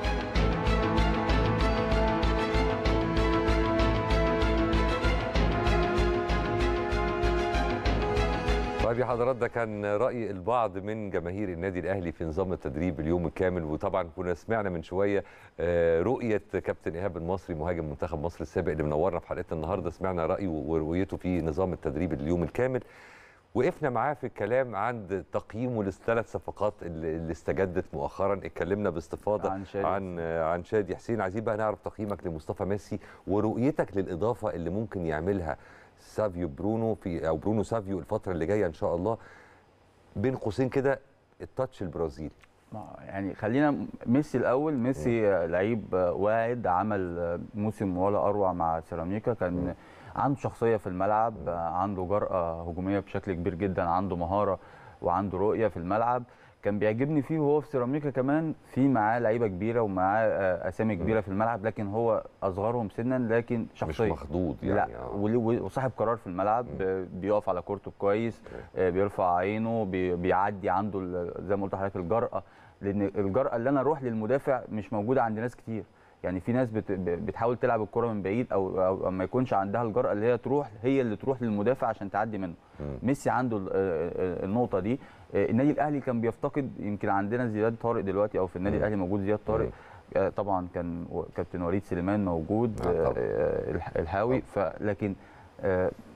طيب يا حضرات ده كان رأي البعض من جماهير النادي الأهلي في نظام التدريب اليوم الكامل وطبعا كنا سمعنا من شوية آه، رؤية كابتن إيهاب المصري مهاجم منتخب مصر السابق اللي منورنا في حلقتنا النهاردة سمعنا رأيه ورؤيته في نظام التدريب اليوم الكامل وقفنا معاه في الكلام عند تقييمه للثلاث صفقات اللي اللي استجدت مؤخرا اتكلمنا باستفاضه عن شادي. عن عن شادي حسين عايزين بقى نعرف تقييمك لمصطفى ميسي ورؤيتك للاضافه اللي ممكن يعملها سافيو برونو في او برونو سافيو الفتره اللي جايه ان شاء الله بين قوسين كده التاتش البرازيلي ما- يعني خلينا ميسي الاول ميسي آه، لعيب آه، واعد عمل آه، موسم ولا اروع مع سيراميكا كان عنده شخصيه في الملعب آه، عنده جرأه هجوميه بشكل كبير جدا عنده مهاره وعنده رؤيه في الملعب كان بيعجبني فيه وهو في سيراميكا كمان في معاه لعيبه كبيره ومعاه آه، اسامي كبيره في الملعب لكن هو اصغرهم سنا لكن شخصيه مش مخضوض يعني لا آه. ول- وصاحب قرار في الملعب آه، بيقف على كورته كويس آه، بيرفع عينه بي- بيعدي عنده ال- زي ما قلت لحضرتك الجرأه لان الجرأه اللي انا اروح للمدافع مش موجوده عند ناس كتير يعني في ناس بت- ب- بتحاول تلعب الكره من بعيد او او ما يكونش عندها الجرأه اللي هي تروح هي اللي تروح للمدافع عشان تعدي منه ميسي عنده ال- آه، النقطه دي آه، النادي الاهلي كان بيفتقد يمكن عندنا زياد طارق دلوقتي او في النادي الاهلي موجود زياد طارق آه، طبعا كان و- كابتن وليد سليمان موجود آه، آه، طبعاً. آه، الح- الحاوي فلكن آه،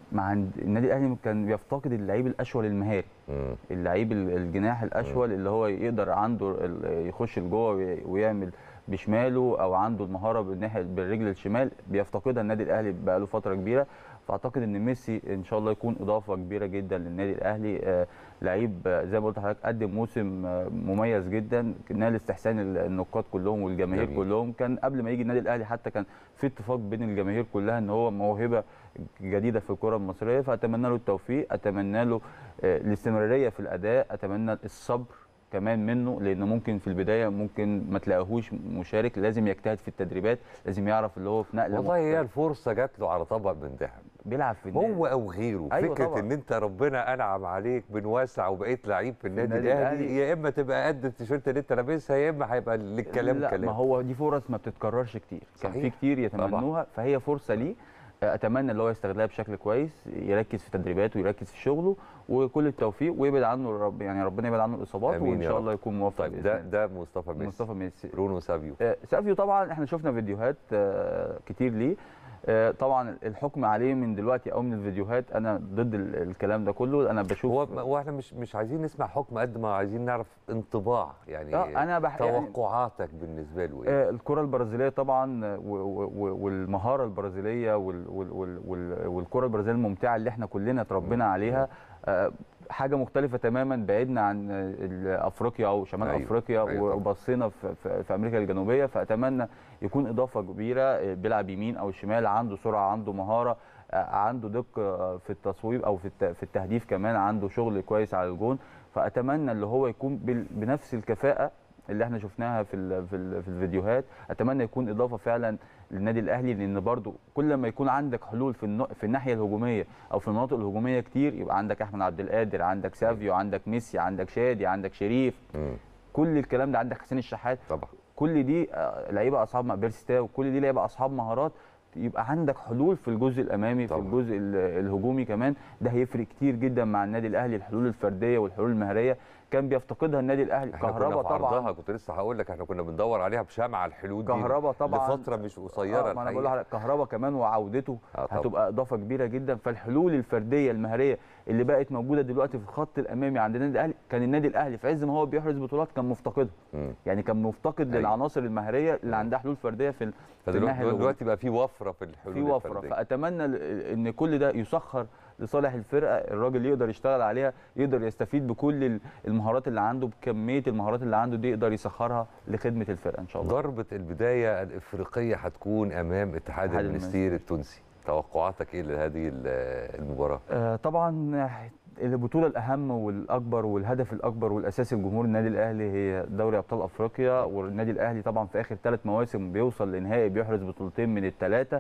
مع عند النادي الاهلي كان بيفتقد اللعيب الاشول المهاري مم. اللعيب ال- الجناح الاشول اللي هو يقدر عنده ال- يخش لجوه وي- ويعمل بشماله او عنده المهاره بالناحيه بالرجل الشمال بيفتقدها النادي الاهلي بقاله فتره كبيره فاعتقد ان ميسي ان شاء الله يكون اضافه كبيره جدا للنادي الاهلي آه، لعيب آه، زي ما قلت لحضرتك قدم موسم آه، مميز جدا نال استحسان ال- النقاد كلهم والجماهير جميل. كلهم كان قبل ما يجي النادي الاهلي حتى كان في اتفاق بين الجماهير كلها ان هو موهبه جديده في الكره المصريه فاتمنى له التوفيق اتمنى له آه، الاستمراريه في الاداء اتمنى الصبر كمان منه لان ممكن في البدايه ممكن ما تلاقيهوش مشارك لازم يجتهد في التدريبات لازم يعرف اللي هو في نقله والله هي مختلفة. الفرصه جات له على طبق من ذهب بيلعب في النادي. هو او غيره أيوة فكره طبعاً. ان انت ربنا انعم عليك بنوسع وبقيت لعيب في النادي, النادي الاهلي الأهلي. يا اما تبقى قد التيشيرت اللي انت لابسها يا اما هيبقى للكلام لا كلام ما هو دي فرص ما بتتكررش كتير كان في صحيح. كتير يتمنوها فهي فرصه ليه اتمنى ان هو يستغلها بشكل كويس يركز في تدريباته ويركز في شغله وكل التوفيق ويبعد عنه رب يعني ربنا يبعد عنه الاصابات آمين وان يا شاء رب. الله يكون موفق طيب بإذن ده الله. ده مصطفى ميسي مصطفى ميسي برونو سافيو آه، سافيو طبعا احنا شفنا فيديوهات آه، كتير ليه آه، طبعا الحكم عليه من دلوقتي او من الفيديوهات انا ضد ال- الكلام ده كله انا بشوف هو هو احنا مش مش عايزين نسمع حكم قد ما عايزين نعرف انطباع يعني آه، أنا بح- يعني- توقعاتك بالنسبه له ايه آه، الكرة البرازيلية طبعا آه، و- و- و- والمهارة البرازيلية وال- وال- وال- وال- والكرة البرازيلية الممتعة اللي احنا كلنا اتربينا عليها آه، حاجة مختلفة تماما بعدنا عن آه، ال- افريقيا او شمال أيوة، افريقيا أيوة طبعاً. وبصينا في, في, في امريكا الجنوبية فاتمنى يكون اضافة كبيرة آه، بيلعب يمين او شمال عنده سرعة عنده مهارة آه، عنده دقة آه، في التصويب او في الت- في التهديف كمان عنده شغل كويس على الجون فاتمنى اللي هو يكون بال- بنفس الكفاءة اللي احنا شفناها في ال في, ال في الفيديوهات اتمنى يكون اضافه فعلا للنادي الاهلي لان برضو كل ما يكون عندك حلول في النو في الناحيه الهجوميه او في المناطق الهجوميه كتير يبقى عندك احمد عبد القادر عندك سافيو عندك ميسي عندك شادي عندك شريف مم. كل الكلام ده عندك حسين الشحات طبعا كل دي آه، لعيبه اصحاب بيرسي وكل دي لعيبه اصحاب مهارات يبقى عندك حلول في الجزء الامامي طبعا. في الجزء ال- الهجومي كمان ده هيفرق كتير جدا مع النادي الاهلي الحلول الفرديه والحلول المهاريه كان بيفتقدها النادي الاهلي احنا كهربا كنا في طبعا عرضها كنت لسه هقول لك احنا كنا بندور عليها بشمع الحلول دي كهربا طبعا لفتره مش قصيره آه ما انا بقول الحقيقة. لحضرتك كهربا كمان وعودته آه طبعاً. هتبقى اضافه كبيره جدا فالحلول الفرديه المهاريه اللي بقت موجوده دلوقتي في الخط الامامي عند النادي الاهلي كان النادي الاهلي في عز ما هو بيحرز بطولات كان مفتقدها مم. يعني كان مفتقد أيوة. للعناصر المهاريه اللي عندها حلول فرديه في ال- في الناحيه فدلوقتي الهجومية. دلوقتي بقى في وفره في الحلول في وفره الفردية. فاتمنى ل- ان كل ده يسخر لصالح الفرقه الراجل يقدر يشتغل عليها يقدر يستفيد بكل ال- المهارات اللي عنده بكميه المهارات اللي عنده دي يقدر يسخرها لخدمه الفرقه ان شاء الله ضربه البدايه الافريقيه هتكون امام اتحاد اتحاد المنستير التونسي توقعاتك ايه لهذه ال- المباراه آه، طبعا البطوله الاهم والاكبر والهدف الاكبر والاساسي لجمهور النادي الاهلي هي دوري ابطال افريقيا والنادي الاهلي طبعا في اخر ثلاث مواسم بيوصل لنهائي بيحرز بطولتين من الثلاثه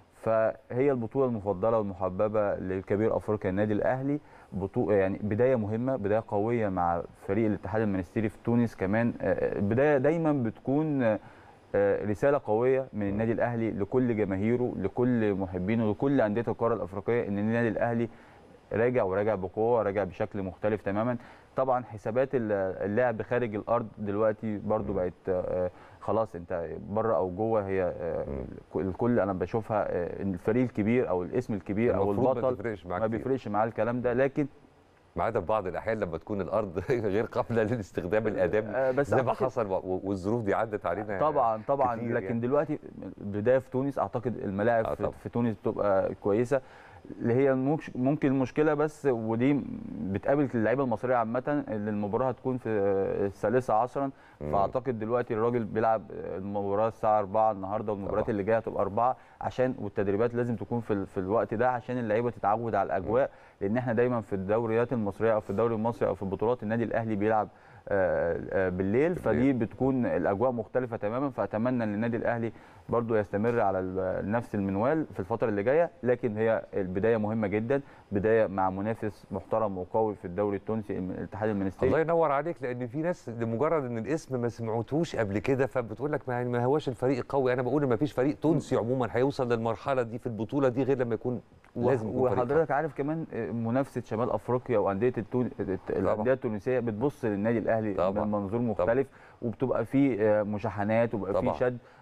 فهي البطوله المفضله والمحببه للكبير افريقيا النادي الاهلي بطوله يعني بدايه مهمه بدايه قويه مع فريق الاتحاد المنستيري في تونس كمان آه، البدايه دايما بتكون آه، آه، رساله قويه من النادي الاهلي لكل جماهيره لكل محبينه لكل انديه القاره الافريقيه ان النادي الاهلي راجع وراجع بقوه راجع بشكل مختلف تماما طبعا حسابات ال- اللعب خارج الارض دلوقتي برضو بقت آه، خلاص انت بره او جوه هي آه، الكل انا بشوفها آه، إن الفريق الكبير او الاسم الكبير او المفروض ما البطل تفرقش معاه ما كتير. بيفرقش معاه الكلام ده لكن ما عدا في بعض الاحيان لما تكون الارض غير قابله للاستخدام الادمي آه، بس زي ما أعتقد- حصل و- والظروف دي عدت علينا طبعا طبعا كتير لكن يعني. دلوقتي البدايه في تونس اعتقد الملاعب آه في, طبعاً. في تونس بتبقى كويسه اللي هي ممكن- ممكن المشكله بس ودي بتقابل اللعيبه المصريه عامه اللي المباراه هتكون في الثالثه عصرا مم. فاعتقد دلوقتي الراجل بيلعب المباراه الساعه 4 النهارده والمباريات طبعاً. اللي جايه هتبقى 4 عشان والتدريبات لازم تكون في, ال- في الوقت ده عشان اللعيبه تتعود على الاجواء لان احنا دايما في الدوريات المصريه او في الدوري المصري او في البطولات النادي الاهلي بيلعب آه، آه، بالليل فدي بتكون الاجواء مختلفه تماما فاتمنى ان النادي الاهلي برضو يستمر على ال- نفس المنوال في الفتره اللي جايه لكن هي البدايه مهمه جدا بدايه مع منافس محترم وقوي في الدوري التونسي الم- الاتحاد المنستيري الله ينور عليك لان في ناس لمجرد ان الاسم ما سمعتوش قبل كده فبتقول لك ما يعني ما هواش الفريق قوي انا بقول ما فيش فريق تونسي عموما هيوصل للمرحله دي في البطوله دي غير لما يكون لازم يكون فريق قوي. وحضرتك عارف كمان منافسه شمال افريقيا وانديه التون... الانديه التونسيه بتبص للنادي الاهلي طبعاً. من منظور مختلف وبتبقى فيه آه، مشاحنات وبقى فيه طبعاً. شد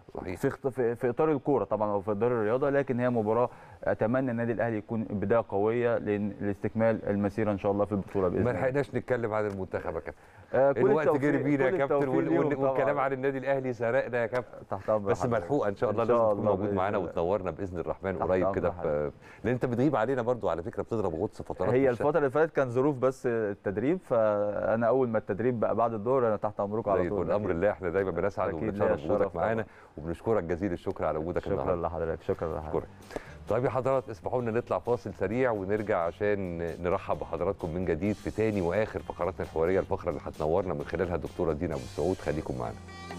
صحيح. في اخت- في في اطار الكوره طبعا او في اطار الرياضه لكن هي مباراه اتمنى النادي الاهلي يكون بدايه قويه لان لاستكمال المسيره ان شاء الله في البطوله باذن ما الله لحقناش نتكلم عن المنتخب يا كابتن آه، كل الوقت التوفيق- جري بينا كل يا كابتن التوفيق وال- ليهم وال- طبعاً. والكلام عن النادي الاهلي سرقنا يا كابتن تحت امر بس حضرتك. ملحوقه ان شاء الله إن شاء لازم تكون الله موجود بإذن معانا الله. وتنورنا باذن الرحمن تحت قريب أمر كده في لان انت بتغيب علينا برضو على فكره بتضرب غطس فترات هي مش- الفتره اللي فاتت كان ظروف بس التدريب فانا اول ما التدريب بقى بعد الظهر انا تحت امركم على زي طول الفل امر الله احنا دايما بنسعد أكيد ليا وبنشرف الشرف بوجودك طبعاً. معانا وبنشكرك جزيل الشكر على وجودك شكرا النهارده لحضرتك شكرا لحضرتك طيب يا حضرات اسمحوا لنا نطلع فاصل سريع ونرجع عشان نرحب بحضراتكم من جديد في تاني واخر فقراتنا الحواريه الفقره اللي هتنورنا من خلالها الدكتوره دينا ابو السعود خليكم معانا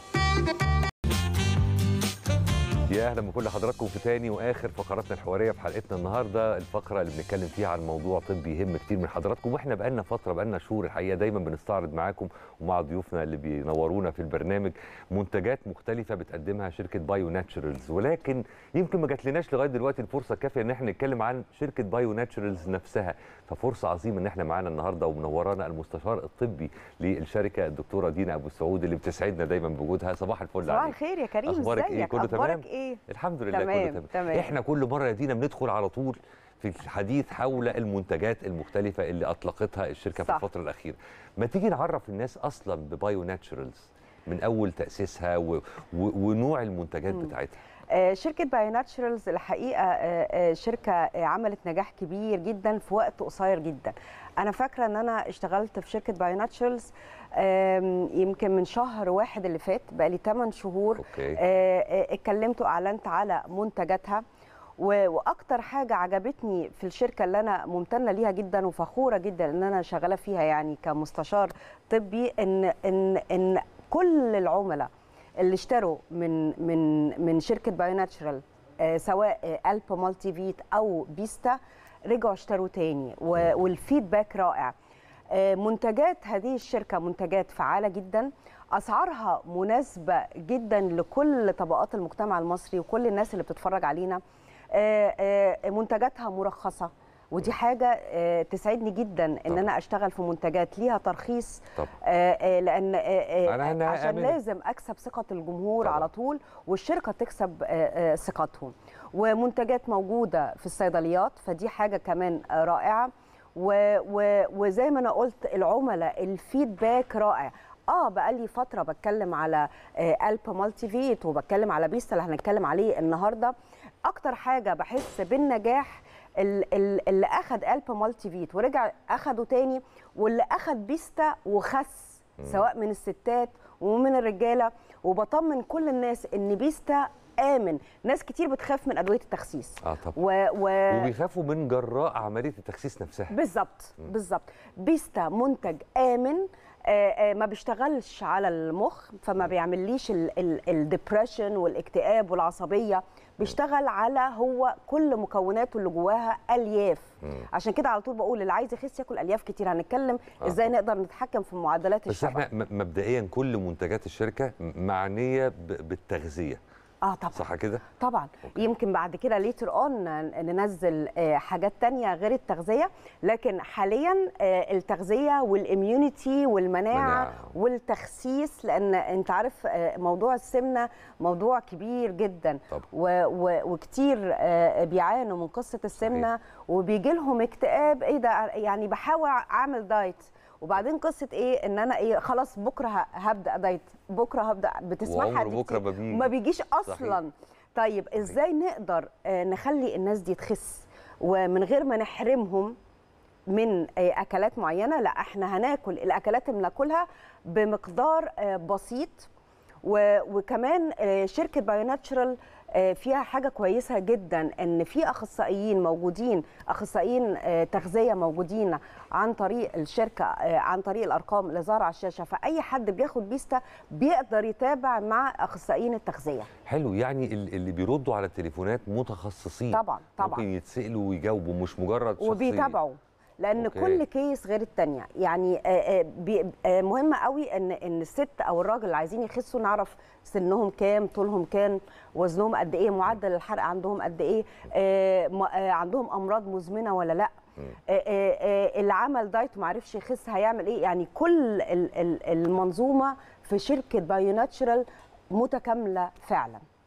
يا اهلا بكل حضراتكم في تاني واخر فقراتنا الحواريه في حلقتنا النهارده الفقره اللي بنتكلم فيها عن موضوع طبي يهم كتير من حضراتكم واحنا بقالنا فتره بقالنا شهور الحقيقه دايما بنستعرض معاكم ومع ضيوفنا اللي بينورونا في البرنامج منتجات مختلفه بتقدمها شركه بايو ناتشرالز ولكن يمكن ما جاتلناش لغايه دلوقتي الفرصه الكافيه ان احنا نتكلم عن شركه بايو ناتشرالز نفسها ففرصه عظيمه ان احنا معانا النهارده ومنورانا المستشار الطبي للشركه الدكتوره دينا ابو السعود اللي بتسعدنا دايما بوجودها صباح الفل صباح عليك الخير يا كريم اخبارك ازيك ايه كله اخبارك تمام ايه الحمد لله تمام، كله تمام. تمام. احنا كل مره يا دينا بندخل على طول في الحديث حول المنتجات المختلفه اللي اطلقتها الشركه صح. في الفتره الاخيره ما تيجي نعرف الناس اصلا ببايو ناتشرالز من اول تاسيسها و... و... ونوع المنتجات مم. بتاعتها آه، شركة بايو ناتشرالز الحقيقة آه، آه، شركة آه، عملت نجاح كبير جدا في وقت قصير جدا أنا فاكرة أن أنا اشتغلت في شركة بايو ناتشرالز آم، يمكن من شهر واحد اللي فات بقالي 8 شهور أوكي. آه، آه، اتكلمت وأعلنت على منتجاتها و- واكتر حاجه عجبتني في الشركه اللي انا ممتنه ليها جدا وفخوره جدا ان انا شغاله فيها يعني كمستشار طبي ان ان ان كل العملاء اللي اشتروا من من من شركه بايو ناتشرال آه، سواء آه، الب مالتي فيت او بيستا رجعوا اشتروا تاني و- والفيدباك رائع آه، منتجات هذه الشركه منتجات فعاله جدا اسعارها مناسبه جدا لكل طبقات المجتمع المصري وكل الناس اللي بتتفرج علينا آه، آه، منتجاتها مرخصه ودي حاجه آه، تسعدني جدا ان انا اشتغل في منتجات ليها ترخيص طبعا. آه، آه، لان آه، آه، أنا- أنا عشان آمن. لازم اكسب ثقه الجمهور على طول والشركه تكسب آه، آه، ثقتهم ومنتجات موجوده في الصيدليات فدي حاجه كمان آه، رائعه و- و- وزي ما انا قلت العملاء الفيدباك رائع اه بقالي فتره بتكلم على آه، الب مالتي فيت وبتكلم على بيستا اللي هنتكلم عليه النهارده اكتر حاجه بحس بالنجاح ال- ال- اللي اخد الب مالتي فيت ورجع اخده تاني واللي اخد بيستا وخس سواء من الستات ومن الرجاله وبطمن كل الناس ان بيستا امن ناس كتير بتخاف من ادويه التخسيس اه طبعا و... و... وبيخافوا من جراء عمليه التخسيس نفسها بالظبط بالظبط بيستا منتج امن آه، آه، ما بيشتغلش على المخ فما بيعمليش الدبريشن والاكتئاب والعصبيه بيشتغل على هو كل مكوناته اللي جواها الياف عشان كده على طول بقول اللي عايز يخس ياكل الياف كتير هنتكلم آه. ازاي نقدر نتحكم في معدلات بس الشبع احنا م- مبدئيا كل منتجات الشركه معنيه ب- بالتغذيه اه طبعا صح كده طبعا يمكن بعد كده ليتر اون ننزل آه، حاجات تانية غير التغذيه لكن حاليا آه، التغذيه والاميونيتي والمناعه مناعة. والتخسيس لان انت عارف آه، موضوع السمنه موضوع كبير جدا طبعا. و و وكتير آه، بيعانوا من قصه السمنه وبيجي لهم اكتئاب ايه ده يعني بحاول اعمل دايت وبعدين قصه ايه ان انا ايه خلاص بكره ه- هبدا دايت بكره هبدا بتسمعها وعمر دي بكرة كتير. ما بيجي. وما بيجيش صحيح. اصلا طيب ازاي نقدر آه، نخلي الناس دي تخس ومن غير ما نحرمهم من آه، اكلات معينه لا احنا هناكل الاكلات اللي بناكلها بمقدار آه، بسيط و- وكمان آه، شركه بايو ناتشرال آه، فيها حاجه كويسه جدا ان في اخصائيين موجودين اخصائيين آه، تغذيه موجودين عن طريق الشركه آه، عن طريق الارقام اللي ظاهره على الشاشه فاي حد بياخد بيستا بيقدر يتابع مع اخصائيين التغذيه حلو يعني ال- اللي بيردوا على التليفونات متخصصين طبعا طبعا ممكن يتسالوا ويجاوبوا مش مجرد شخص وبيتابعوا لان أوكي. كل كيس غير التانية يعني آه، آه، بي- آه، مهم قوي ان ان الست او الراجل اللي عايزين يخسوا نعرف سنهم كام طولهم كام وزنهم قد ايه معدل الحرق عندهم قد ايه آه، م- آه، عندهم امراض مزمنه ولا لا آه، آه، آه، اللي عمل دايت وما عرفش يخس هيعمل ايه يعني كل ال- ال- المنظومه في شركه بايو ناتشرال متكامله فعلا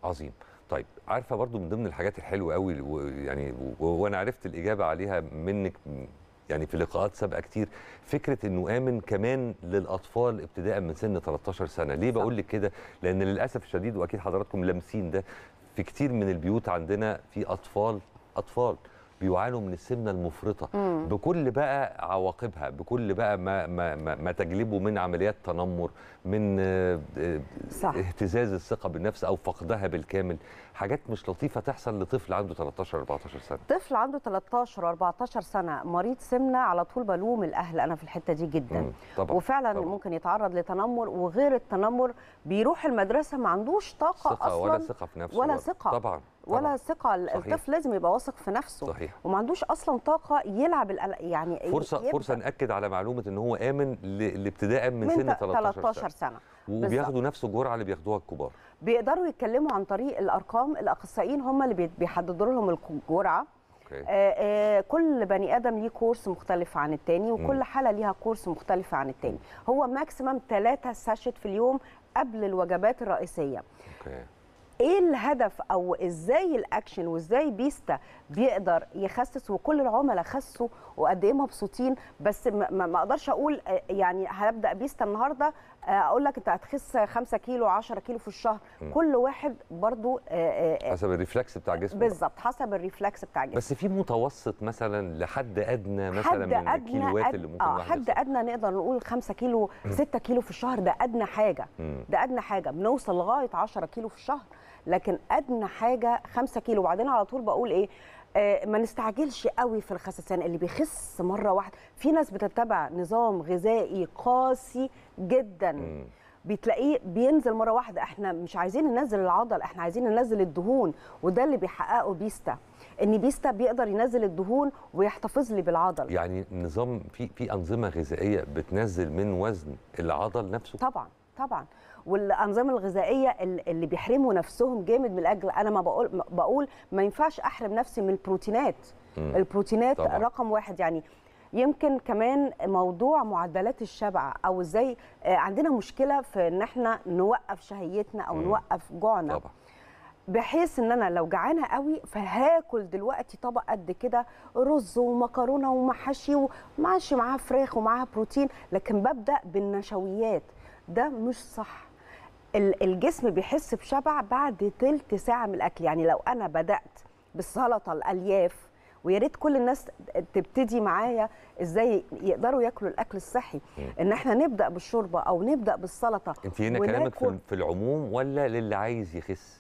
عظيم طيب عارفه برضو من ضمن الحاجات الحلوه قوي و- يعني و- وانا عرفت الاجابه عليها منك م- يعني في لقاءات سابقه كتير فكره انه امن كمان للاطفال ابتداء من سن 13 سنه ليه بقول لك كده لان للاسف الشديد واكيد حضراتكم لامسين ده في كتير من البيوت عندنا في اطفال اطفال بيعانوا من السمنه المفرطه مم. بكل بقى عواقبها بكل بقى ما ما ما, ما تجلبه من عمليات تنمر من آه، آه، صح. اهتزاز الثقه بالنفس او فقدها بالكامل حاجات مش لطيفه تحصل لطفل عنده 13 14 سنه طفل عنده 13 و14 سنه مريض سمنه على طول بلوم الاهل انا في الحته دي جدا مم، طبعا وفعلا طبعا. ممكن يتعرض لتنمر وغير التنمر بيروح المدرسه ما عندوش طاقه ثقه اصلا ولا ثقه في نفسه ولا برضه. ثقه طبعا ولا طبعاً. ثقه صحيح. الطفل لازم يبقى واثق في نفسه صحيح وما عندوش اصلا طاقه يلعب الأل- يعني فرصه يبدأ فرصه ناكد على معلومه ان هو امن ل- لابتداء من, من سن ت- 13, 13 سنه وبياخدوا نفس الجرعه اللي بياخدوها الكبار بيقدروا يتكلموا عن طريق الارقام الاخصائيين هم اللي بي- بيحددوا لهم الجرعه اوكي آه، آه، كل بني ادم ليه كورس مختلف عن التاني وكل مم. حاله ليها كورس مختلف عن التاني هو ماكسيمم ثلاثة ساشت في اليوم قبل الوجبات الرئيسيه اوكي ايه الهدف او ازاي الاكشن وازاي بيستا بيقدر يخسس وكل العملاء خسوا وقد ايه مبسوطين بس ما- ما ما اقدرش اقول آه، يعني هبدا بيستا النهارده آه، اقول لك انت هتخس 5 كيلو 10 كيلو في الشهر مم. كل واحد برضو آه، آه، حسب الريفلكس بتاع جسمه بالظبط حسب الريفلكس بتاع جسمه بس في متوسط مثلا لحد ادنى مثلا من الكيلوات أد- اللي ممكن اه الواحد حد يوصل. ادنى نقدر نقول 5 كيلو 6 كيلو في الشهر ده ادنى حاجه مم. ده ادنى حاجه بنوصل لغايه 10 كيلو في الشهر لكن ادنى حاجه 5 كيلو وبعدين على طول بقول ايه آه ما نستعجلش قوي في الخسسان اللي بيخس مره واحده في ناس بتتبع نظام غذائي قاسي جدا مم. بتلاقيه بينزل مره واحده احنا مش عايزين ننزل العضل احنا عايزين ننزل الدهون وده اللي بيحققه بيستا ان بيستا بيقدر ينزل الدهون ويحتفظ لي بالعضل يعني نظام في في انظمه غذائيه بتنزل من وزن العضل نفسه طبعا طبعا والانظمه الغذائيه ال- اللي بيحرموا نفسهم جامد من الاكل انا ما بقول ما بقول ما ينفعش احرم نفسي من البروتينات مم. البروتينات طبعاً. رقم واحد يعني يمكن كمان موضوع معدلات الشبع او ازاي آه، عندنا مشكله في ان احنا نوقف شهيتنا او مم. نوقف جوعنا طبعا بحيث ان انا لو جعانه قوي فهاكل دلوقتي طبق قد كده رز ومكرونه ومحاشي ومعاشي معاها فراخ ومعاها بروتين لكن ببدا بالنشويات ده مش صح ال- الجسم بيحس بشبع بعد تلت ساعه من الاكل يعني لو انا بدات بالسلطه الالياف ويا ريت كل الناس تبتدي معايا ازاي يقدروا ياكلوا الاكل الصحي ان احنا نبدا بالشوربه او نبدا بالسلطه انت هنا كلامك في, وناكل- في العموم ولا للي عايز يخس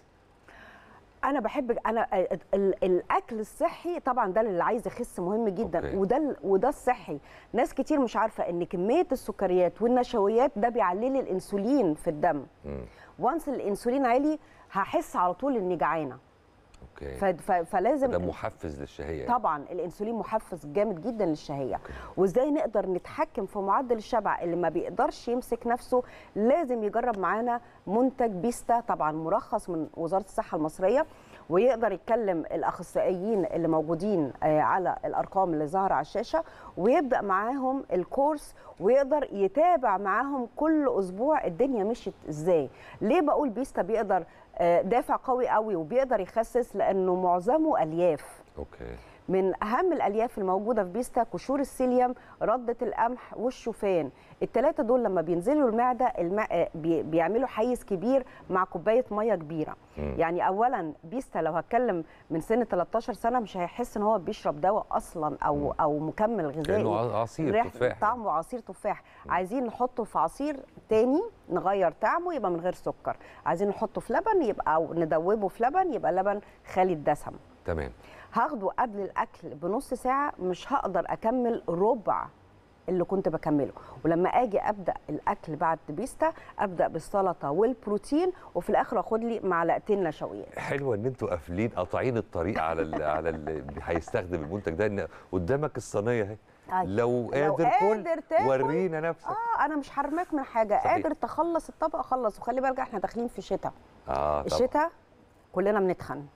انا بحب انا ال- ال- الاكل الصحي طبعا ده اللي عايز يخس مهم جدا أوكي. وده ال- وده الصحي ناس كتير مش عارفه ان كميه السكريات والنشويات ده بيعلي لي الانسولين في الدم مم. وانس الانسولين عالي هحس على طول اني جعانه اوكي ف- ف- فلازم ده محفز للشهيه طبعا الانسولين محفز جامد جدا للشهيه وازاي نقدر نتحكم في معدل الشبع اللي ما بيقدرش يمسك نفسه لازم يجرب معانا منتج بيستا طبعا مرخص من وزاره الصحه المصريه ويقدر يتكلم الاخصائيين اللي موجودين آه، على الارقام اللي ظاهره على الشاشه ويبدا معاهم الكورس ويقدر يتابع معاهم كل اسبوع الدنيا مشيت ازاي ليه بقول بيستا بيقدر آه، دافع قوي قوي وبيقدر يخسس لانه معظمه الياف اوكي من اهم الالياف الموجوده في بيستا قشور السيليوم رده القمح والشوفان الثلاثه دول لما بينزلوا المعده الم... آه، بي... بيعملوا حيز كبير مع كوبايه ميه كبيره مم. يعني اولا بيستا لو هتكلم من سن 13 سنه مش هيحس ان هو بيشرب دواء اصلا او او مكمل غذائي كأنه ع- عصير ريحة- تفاح. طعمه عصير تفاح عايزين نحطه في عصير تاني نغير طعمه يبقى من غير سكر عايزين نحطه في لبن يبقى او ندوبه في لبن يبقى لبن خالي الدسم تمام هاخده قبل الاكل بنص ساعه مش هقدر اكمل ربع اللي كنت بكمله ولما اجي ابدا الاكل بعد بيستا ابدا بالسلطه والبروتين وفي الاخر اخد لي معلقتين نشويات حلوه ان انتوا قافلين قاطعين الطريق على ال على اللي هيستخدم المنتج ده ان قدامك الصينيه اهي أيوة. لو قادر كل قادر تاكل ورينا نفسك اه انا مش حرماك من حاجه صحيح. قادر تخلص الطبق خلص وخلي بالك احنا داخلين في شتاء اه طبعا الشتاء كلنا بنتخن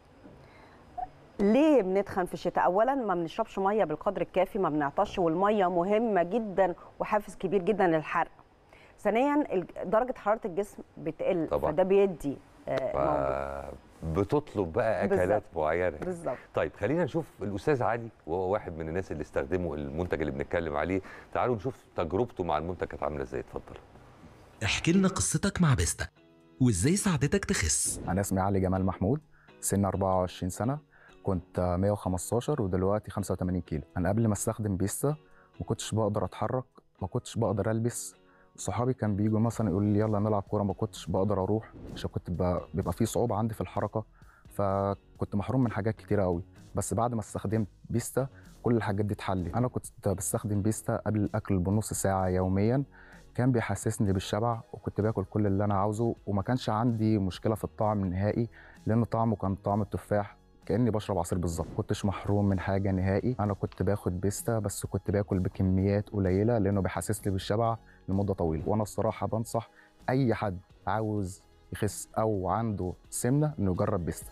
ليه بنتخن في الشتاء اولا ما بنشربش ميه بالقدر الكافي ما بنعطش والميه مهمه جدا وحافز كبير جدا للحرق ثانيا ال- درجه حراره الجسم بتقل طبعاً. فده بيدي آه، ف... موجود. بتطلب بقى اكلات بالظبط. معينه بالظبط طيب خلينا نشوف الاستاذ علي وهو واحد من الناس اللي استخدموا المنتج اللي بنتكلم عليه تعالوا نشوف تجربته مع المنتج كانت عامله ازاي اتفضل احكي لنا قصتك مع بيستا وازاي ساعدتك تخس أنا اسمي علي جمال محمود سن 24 سنة كنت 115 ودلوقتي 85 كيلو أنا قبل ما استخدم بيستا ما كنتش بقدر أتحرك ما كنتش بقدر ألبس صحابي كان بيجوا مثلا يقولوا لي يلا نلعب كورة ما كنتش بقدر أروح عشان كنت ب- بيبقى في صعوبة عندي في الحركة فكنت محروم من حاجات كتيرة قوي بس بعد ما استخدمت بيستا كل الحاجات دي اتحلت أنا كنت بستخدم بيستا قبل الأكل بنص ساعة يوميا كان بيحسسني بالشبع وكنت باكل كل اللي انا عاوزه وما كانش عندي مشكله في الطعم نهائي لان طعمه كان طعم التفاح كاني بشرب عصير بالظبط كنتش محروم من حاجه نهائي انا كنت باخد بيستا بس كنت باكل بكميات قليله لانه بيحسسني بالشبع لمده طويله وانا الصراحه بنصح اي حد عاوز يخس او عنده سمنه انه يجرب بيستا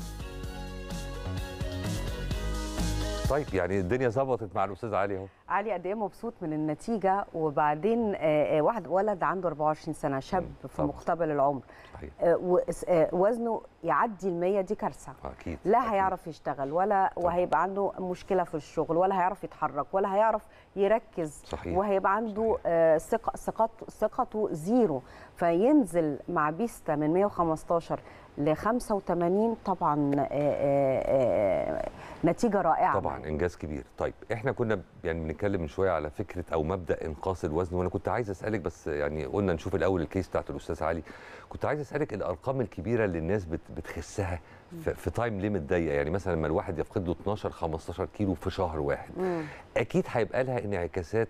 طيب يعني الدنيا ظبطت مع الاستاذ علي اهو علي قد ايه مبسوط من النتيجه وبعدين آه، آه، واحد ولد عنده 24 سنه شاب في طبعا. مقتبل العمر صحيح. آه، وس- آه، وزنه يعدي ال 100 دي كارثه اكيد لا هيعرف يشتغل ولا وهيبقى عنده مشكله في الشغل ولا هيعرف يتحرك ولا هيعرف يركز صحيح. وهيبقى عنده آه، ثقه ثقته ثقته زيرو فينزل مع بيستا من 115 ل 85 طبعا آه، آه، آه، نتيجه رائعه طبعا انجاز كبير طيب احنا كنا يعني بنتكلم من شويه على فكره او مبدا انقاص الوزن وانا كنت عايز اسالك بس يعني قلنا نشوف الاول الكيس بتاعت الاستاذ علي كنت عايز اسالك الارقام الكبيره اللي الناس بت بتخسها في, في تايم ليميت ضيق يعني مثلا لما الواحد يفقد له 12 15 كيلو في شهر واحد مم. اكيد هيبقى لها انعكاسات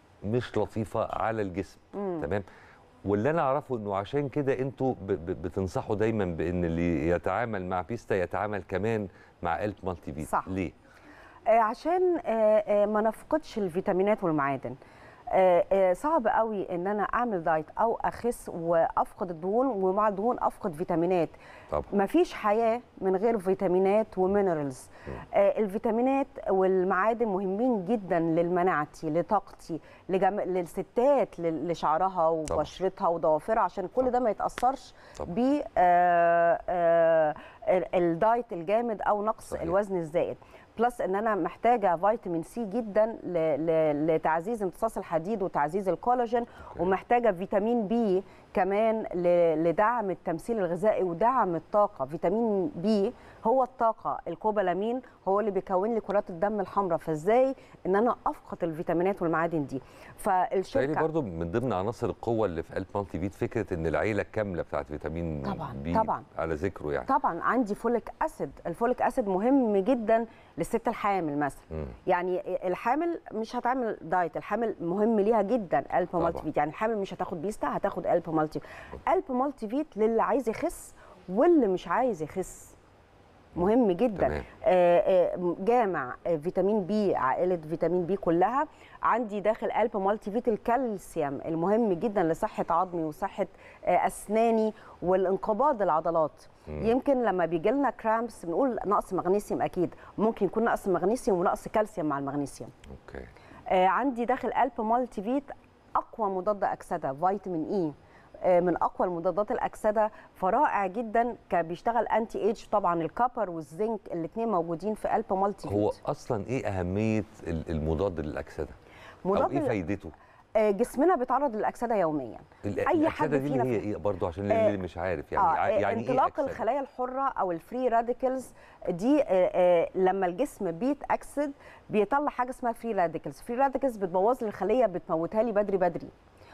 مش لطيفه على الجسم مم. تمام واللي انا اعرفه انه عشان كده انتوا ب- ب- بتنصحوا دايما بان اللي يتعامل مع بيستا يتعامل كمان مع الب مالتي فيت صح. ليه آه، عشان آه، آه، ما نفقدش الفيتامينات والمعادن آه، آه، صعب قوي ان انا اعمل دايت او اخس وافقد الدهون ومع الدهون افقد فيتامينات طبعا مفيش حياه من غير فيتامينات ومينرالز آه، الفيتامينات والمعادن مهمين جدا للمناعتي لطاقتي لجم... للستات ل- لشعرها وبشرتها وضوافرها عشان كل ده ما يتاثرش طبعا. ب آه، آه، ال- الدايت الجامد او نقص صحيح. الوزن الزائد بلس ان انا محتاجه فيتامين سي جدا ل... ل... لتعزيز امتصاص الحديد وتعزيز الكولاجين ومحتاجه فيتامين بي كمان ل... لدعم التمثيل الغذائي ودعم الطاقه فيتامين بي هو الطاقه الكوبالامين هو اللي بيكون لي كرات الدم الحمراء فازاي ان انا افقد الفيتامينات والمعادن دي تخيلي فالشركه برضو من ضمن عناصر القوه اللي في الب مالتي فيت فكره ان العيله كامله بتاعت فيتامين طبعاً، بي طبعاً. على ذكره يعني طبعا عندي فوليك اسيد الفوليك اسيد مهم جدا للست الحامل مثلا مم. يعني الحامل مش هتعمل دايت الحامل مهم ليها جدا الب طبعاً. مالتي فيت يعني الحامل مش هتاخد بيستا هتاخد الب مالتي الب مالتي فيت للي عايز يخس واللي مش عايز يخس مهم جدا تمام. آه، آه، جامع آه، فيتامين بي عائله فيتامين بي كلها عندي داخل الب مالتي فيت الكالسيوم المهم جدا لصحه عظمي وصحه آه، اسناني والانقباض العضلات مم. يمكن لما بيجي لنا كرامبس بنقول نقص مغنيسيوم اكيد ممكن يكون نقص مغنيسيوم ونقص كالسيوم مع المغنيسيوم اوكي آه، عندي داخل الب مالتي فيت اقوى مضاد اكسده فيتامين اي آه، من اقوى المضادات الاكسده فرائع جدا كان بيشتغل انتي ايج طبعا الكابر والزنك الاثنين موجودين في الب مالتي فيت هو اصلا ايه اهميه ال- المضاد للاكسده او مضاد ايه ال- فايدته آه، جسمنا بيتعرض للاكسده يوميا ال- اي حد الأكسدة دي فينا اللي هي في- ايه برضو عشان اللي آه، اللي مش عارف يعني آه ع- يعني ايه انطلاق أكسدة؟ الخلايا الحره او الفري راديكلز دي آه، آه، لما الجسم بيتاكسد بيطلع حاجه اسمها فري راديكلز فري راديكلز بتبوظ لي الخليه بتموتها لي بدري بدري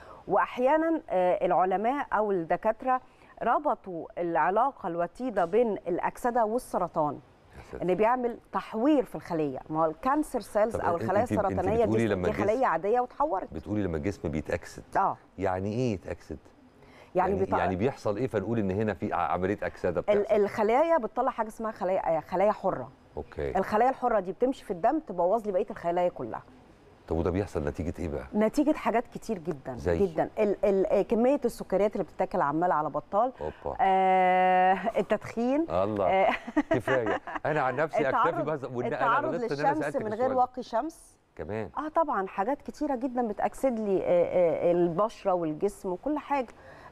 واحيانا آه، العلماء او الدكاتره ربطوا العلاقه الوتيده بين الاكسده والسرطان ان بيعمل تحوير في الخليه ما هو الكانسر سيلز طب او أنت- الخلايا أنت- أنت السرطانيه بتقولي دي, لما دي الجسم- خليه عاديه وتحورت بتقولي لما الجسم بيتاكسد اه يعني ايه يتاكسد يعني, يعني, بتاع- يعني بيحصل ايه فنقول ان هنا في ع- عمليه اكسده بتحصل ال- الخلايا بتطلع حاجه اسمها خلايا خلايا حره اوكي الخلايا الحره دي بتمشي في الدم تبوظ لي بقيه الخلايا كلها طب وده بيحصل نتيجه ايه بقى نتيجه حاجات كتير جدا زي؟ جدا ال ال كميه السكريات اللي بتتاكل عمال على بطال اوبا آه التدخين الله آه، كفايه انا عن نفسي اكتفي التعرض- بس والن- انا التعرض غلطت ان انا للشمس سالتك من غير السؤال ده. واقي شمس كمان اه طبعا حاجات كتيره جدا بتاكسد لي آه، آه، البشره والجسم وكل حاجه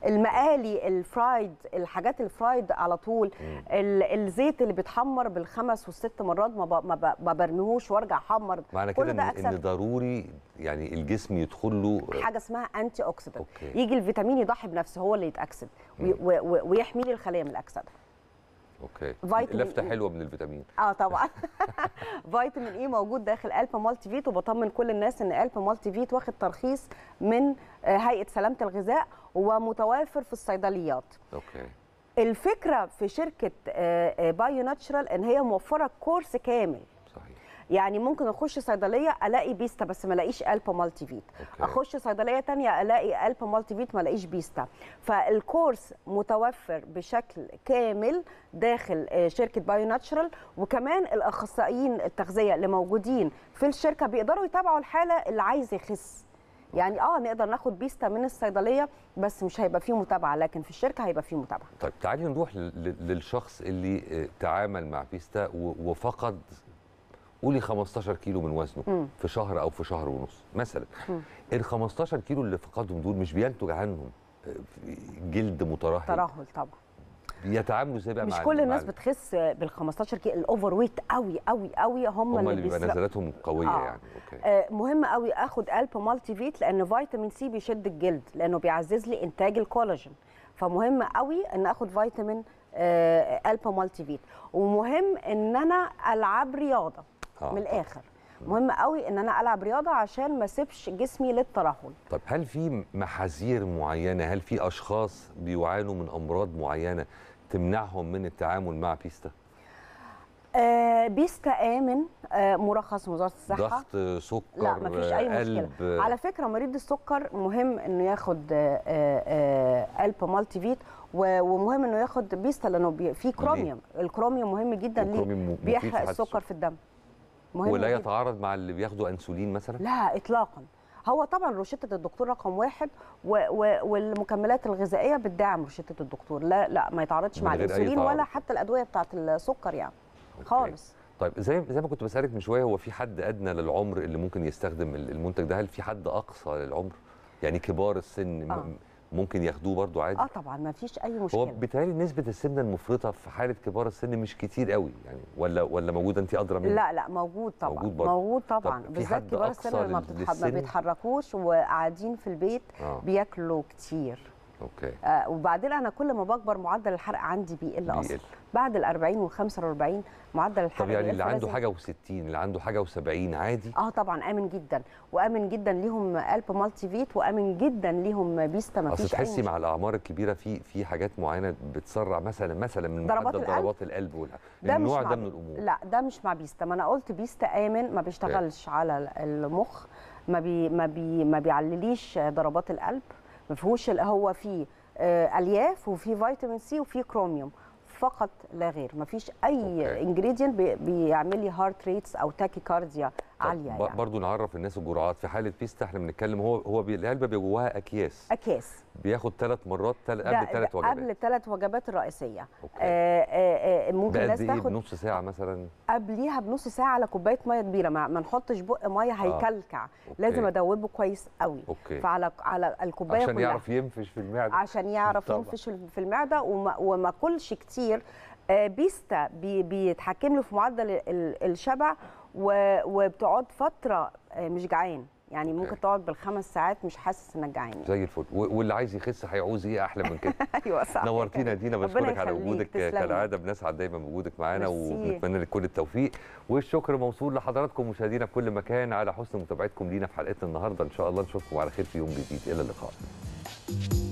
المقالي الفرايد الحاجات الفرايد على طول ال- الزيت اللي بيتحمر بالخمس والست مرات ما, ب... ما, ب... ما برميهوش وارجع احمر معنى كل كده ان ده ان اكسده ضروري يعني الجسم يدخل له حاجه اسمها انتي اوكسيدنت أوكي. يجي الفيتامين يضحي بنفسه هو اللي يتاكسد وي... و... و... ويحمي لي الخليه من الاكسده اوكي فيتامين لفته إي. حلوه من الفيتامين اه طبعا فيتامين اي موجود داخل الب مالتي فيت وبطمن كل الناس ان الب مالتي فيت واخد ترخيص من آه، هيئه سلامه الغذاء ومتوافر في الصيدليات اوكي الفكره في شركه آه، آه، بايو ناتشرال ان هي موفره كورس كامل صحيح يعني ممكن اخش صيدليه الاقي بيستا بس ما الاقيش الب مالتي فيت أوكي. اخش صيدليه تانية الاقي الب مالتي فيت ما الاقيش بيستا فالكورس متوفر بشكل كامل داخل آه، شركه بايو ناتشرال وكمان الاخصائيين التغذيه اللي موجودين في الشركه بيقدروا يتابعوا الحاله اللي عايز يخس يعني اه نقدر ناخد بيستا من الصيدليه بس مش هيبقى فيه متابعه لكن في الشركه هيبقى فيه متابعه طيب تعالي نروح لل- لل- للشخص اللي آه، تعامل مع بيستا و- وفقد قولي 15 كيلو من وزنه مم. في شهر او في شهر ونص مثلا مم. ال 15 كيلو اللي فقدهم دول مش بينتج عنهم آه، جلد مترهل ترهل طبعا بيتعاملوا ازاي بقى مش مع كل ال- الناس مع ال- بتخس بال 15 كيلو الاوفر ويت قوي قوي قوي هم, هم اللي بيبقى بيسرقوا. نزلاتهم قويه آه. يعني اوكي آه، مهم قوي اخد الب مالتي فيت لان فيتامين سي بيشد الجلد لانه بيعزز لي انتاج الكولاجين فمهم قوي ان اخد فيتامين آه، الب مالتي فيت ومهم ان انا العب رياضه آه، من طبعاً. الاخر مهم قوي ان انا العب رياضه عشان ما اسيبش جسمي للترهل طب هل في محاذير معينه هل في اشخاص بيعانوا من امراض معينه تمنعهم من التعامل مع بيستا آه، بيستا امن آه، مرخص من وزاره الصحه ضغط سكر لا مفيش اي مشكله قلب على فكره مريض السكر مهم انه ياخد آه، آه، الب مالتي فيت و- ومهم انه ياخد بيستا لانه بي- فيه كروميوم الكروميوم مهم جدا ليه الكروميوم م- مفيد في بيحرق حالة السكر في الدم مهم ولا جداً. يتعارض مع اللي بياخدوا انسولين مثلا لا اطلاقا هو طبعا روشته الدكتور رقم واحد و و والمكملات الغذائيه بتدعم روشته الدكتور لا لا ما يتعارضش من مع غير أي الانسولين تعارض. ولا حتى الادويه بتاعه السكر يعني خالص طيب زي زي ما كنت بسالك من شويه هو في حد ادنى للعمر اللي ممكن يستخدم ال- المنتج ده هل في حد اقصى للعمر يعني كبار السن م- آه. ممكن ياخدوه برضو عادي اه طبعا ما فيش اي هو مشكله بيتهيألي نسبة السمنة المفرطة في حالة كبار السن مش كتير قوي يعني ولا ولا موجودة أنت أدرى مني؟ لا لا موجود طبعا موجود موجود, برضه. موجود طبعا طب في بالذات حد كبار أقصى السن اللي ما, لل- بتتح... ما للسن؟ بيتحركوش وقاعدين في البيت آه. بياكلوا كتير أوكي آه وبعدين انا كل ما بكبر معدل الحرق عندي بيقل اصلا بيقل. بعد ال 40 وال 45 معدل الحرق طب يعني بيقل، اللي عنده فلازم- حاجة و60 اللي عنده حاجة و70 عادي اه طبعا امن جدا وامن جدا ليهم الب مالتي فيت وامن جدا ليهم بيستا ما أصل فيش اي تحسي مشكله مع الأعمار الكبيرة في في حاجات معينة بتسرع مثلا مثلا من ضربات معدل القلب؟ ضربات القلب والع- ده مش النوع مع ده من الأمور لا ده مش مع بيستا ما انا قلت بيستا امن ما بيشتغلش على المخ ما بي ما بي ما بيعلليش ضربات القلب ما فيهوش اللي هو فيه آه، الياف وفيه فيتامين سي وفيه كروميوم فقط لا غير ما فيش اي انجريدينت بي بيعمل لي هارت ريتس او تاكي كارديا عاليه ب- يعني برضو نعرف الناس الجرعات في حالة بيستا احنا بنتكلم هو هو بي- العلبة بيبقى جواها أكياس اكياس بياخد ثلاث مرات تل... ده- قبل ثلاث ده وجبات قبل الثلاث وجبات الرئيسيه آه آه آه ممكن بقد الناس إيه تاخد بنص ساعة مثلا قبليها بنص ساعه على كوبايه ميه كبيره ما, ما نحطش بق ميه هيكلكع لازم ادوبه كويس قوي أوكي. فعلى على الكوبايه عشان كلها يعرف ينفش في المعدة عشان يعرف طبعاً. ينفش في المعده وما, وما كلش كتير آه، بيستا بي بيتحكم له في معدل ال- الشبع و- وبتقعد فتره آه، مش جعان يعني ممكن تقعد بالخمس ساعات مش حاسس انك جعان يعني. زي الفل و- واللي عايز يخس هيعوز ايه احلى من كده ايوه صح نورتينا يا دينا ربنا بشكرك على يخليك، وجودك تسلمي. كالعاده بنسعد دايما بوجودك معانا ميرسي. وبنتمنى لك كل التوفيق والشكر موصول لحضراتكم مشاهدينا في كل مكان على حسن متابعتكم لينا في حلقتنا النهارده ان شاء الله نشوفكم على خير في يوم جديد الى اللقاء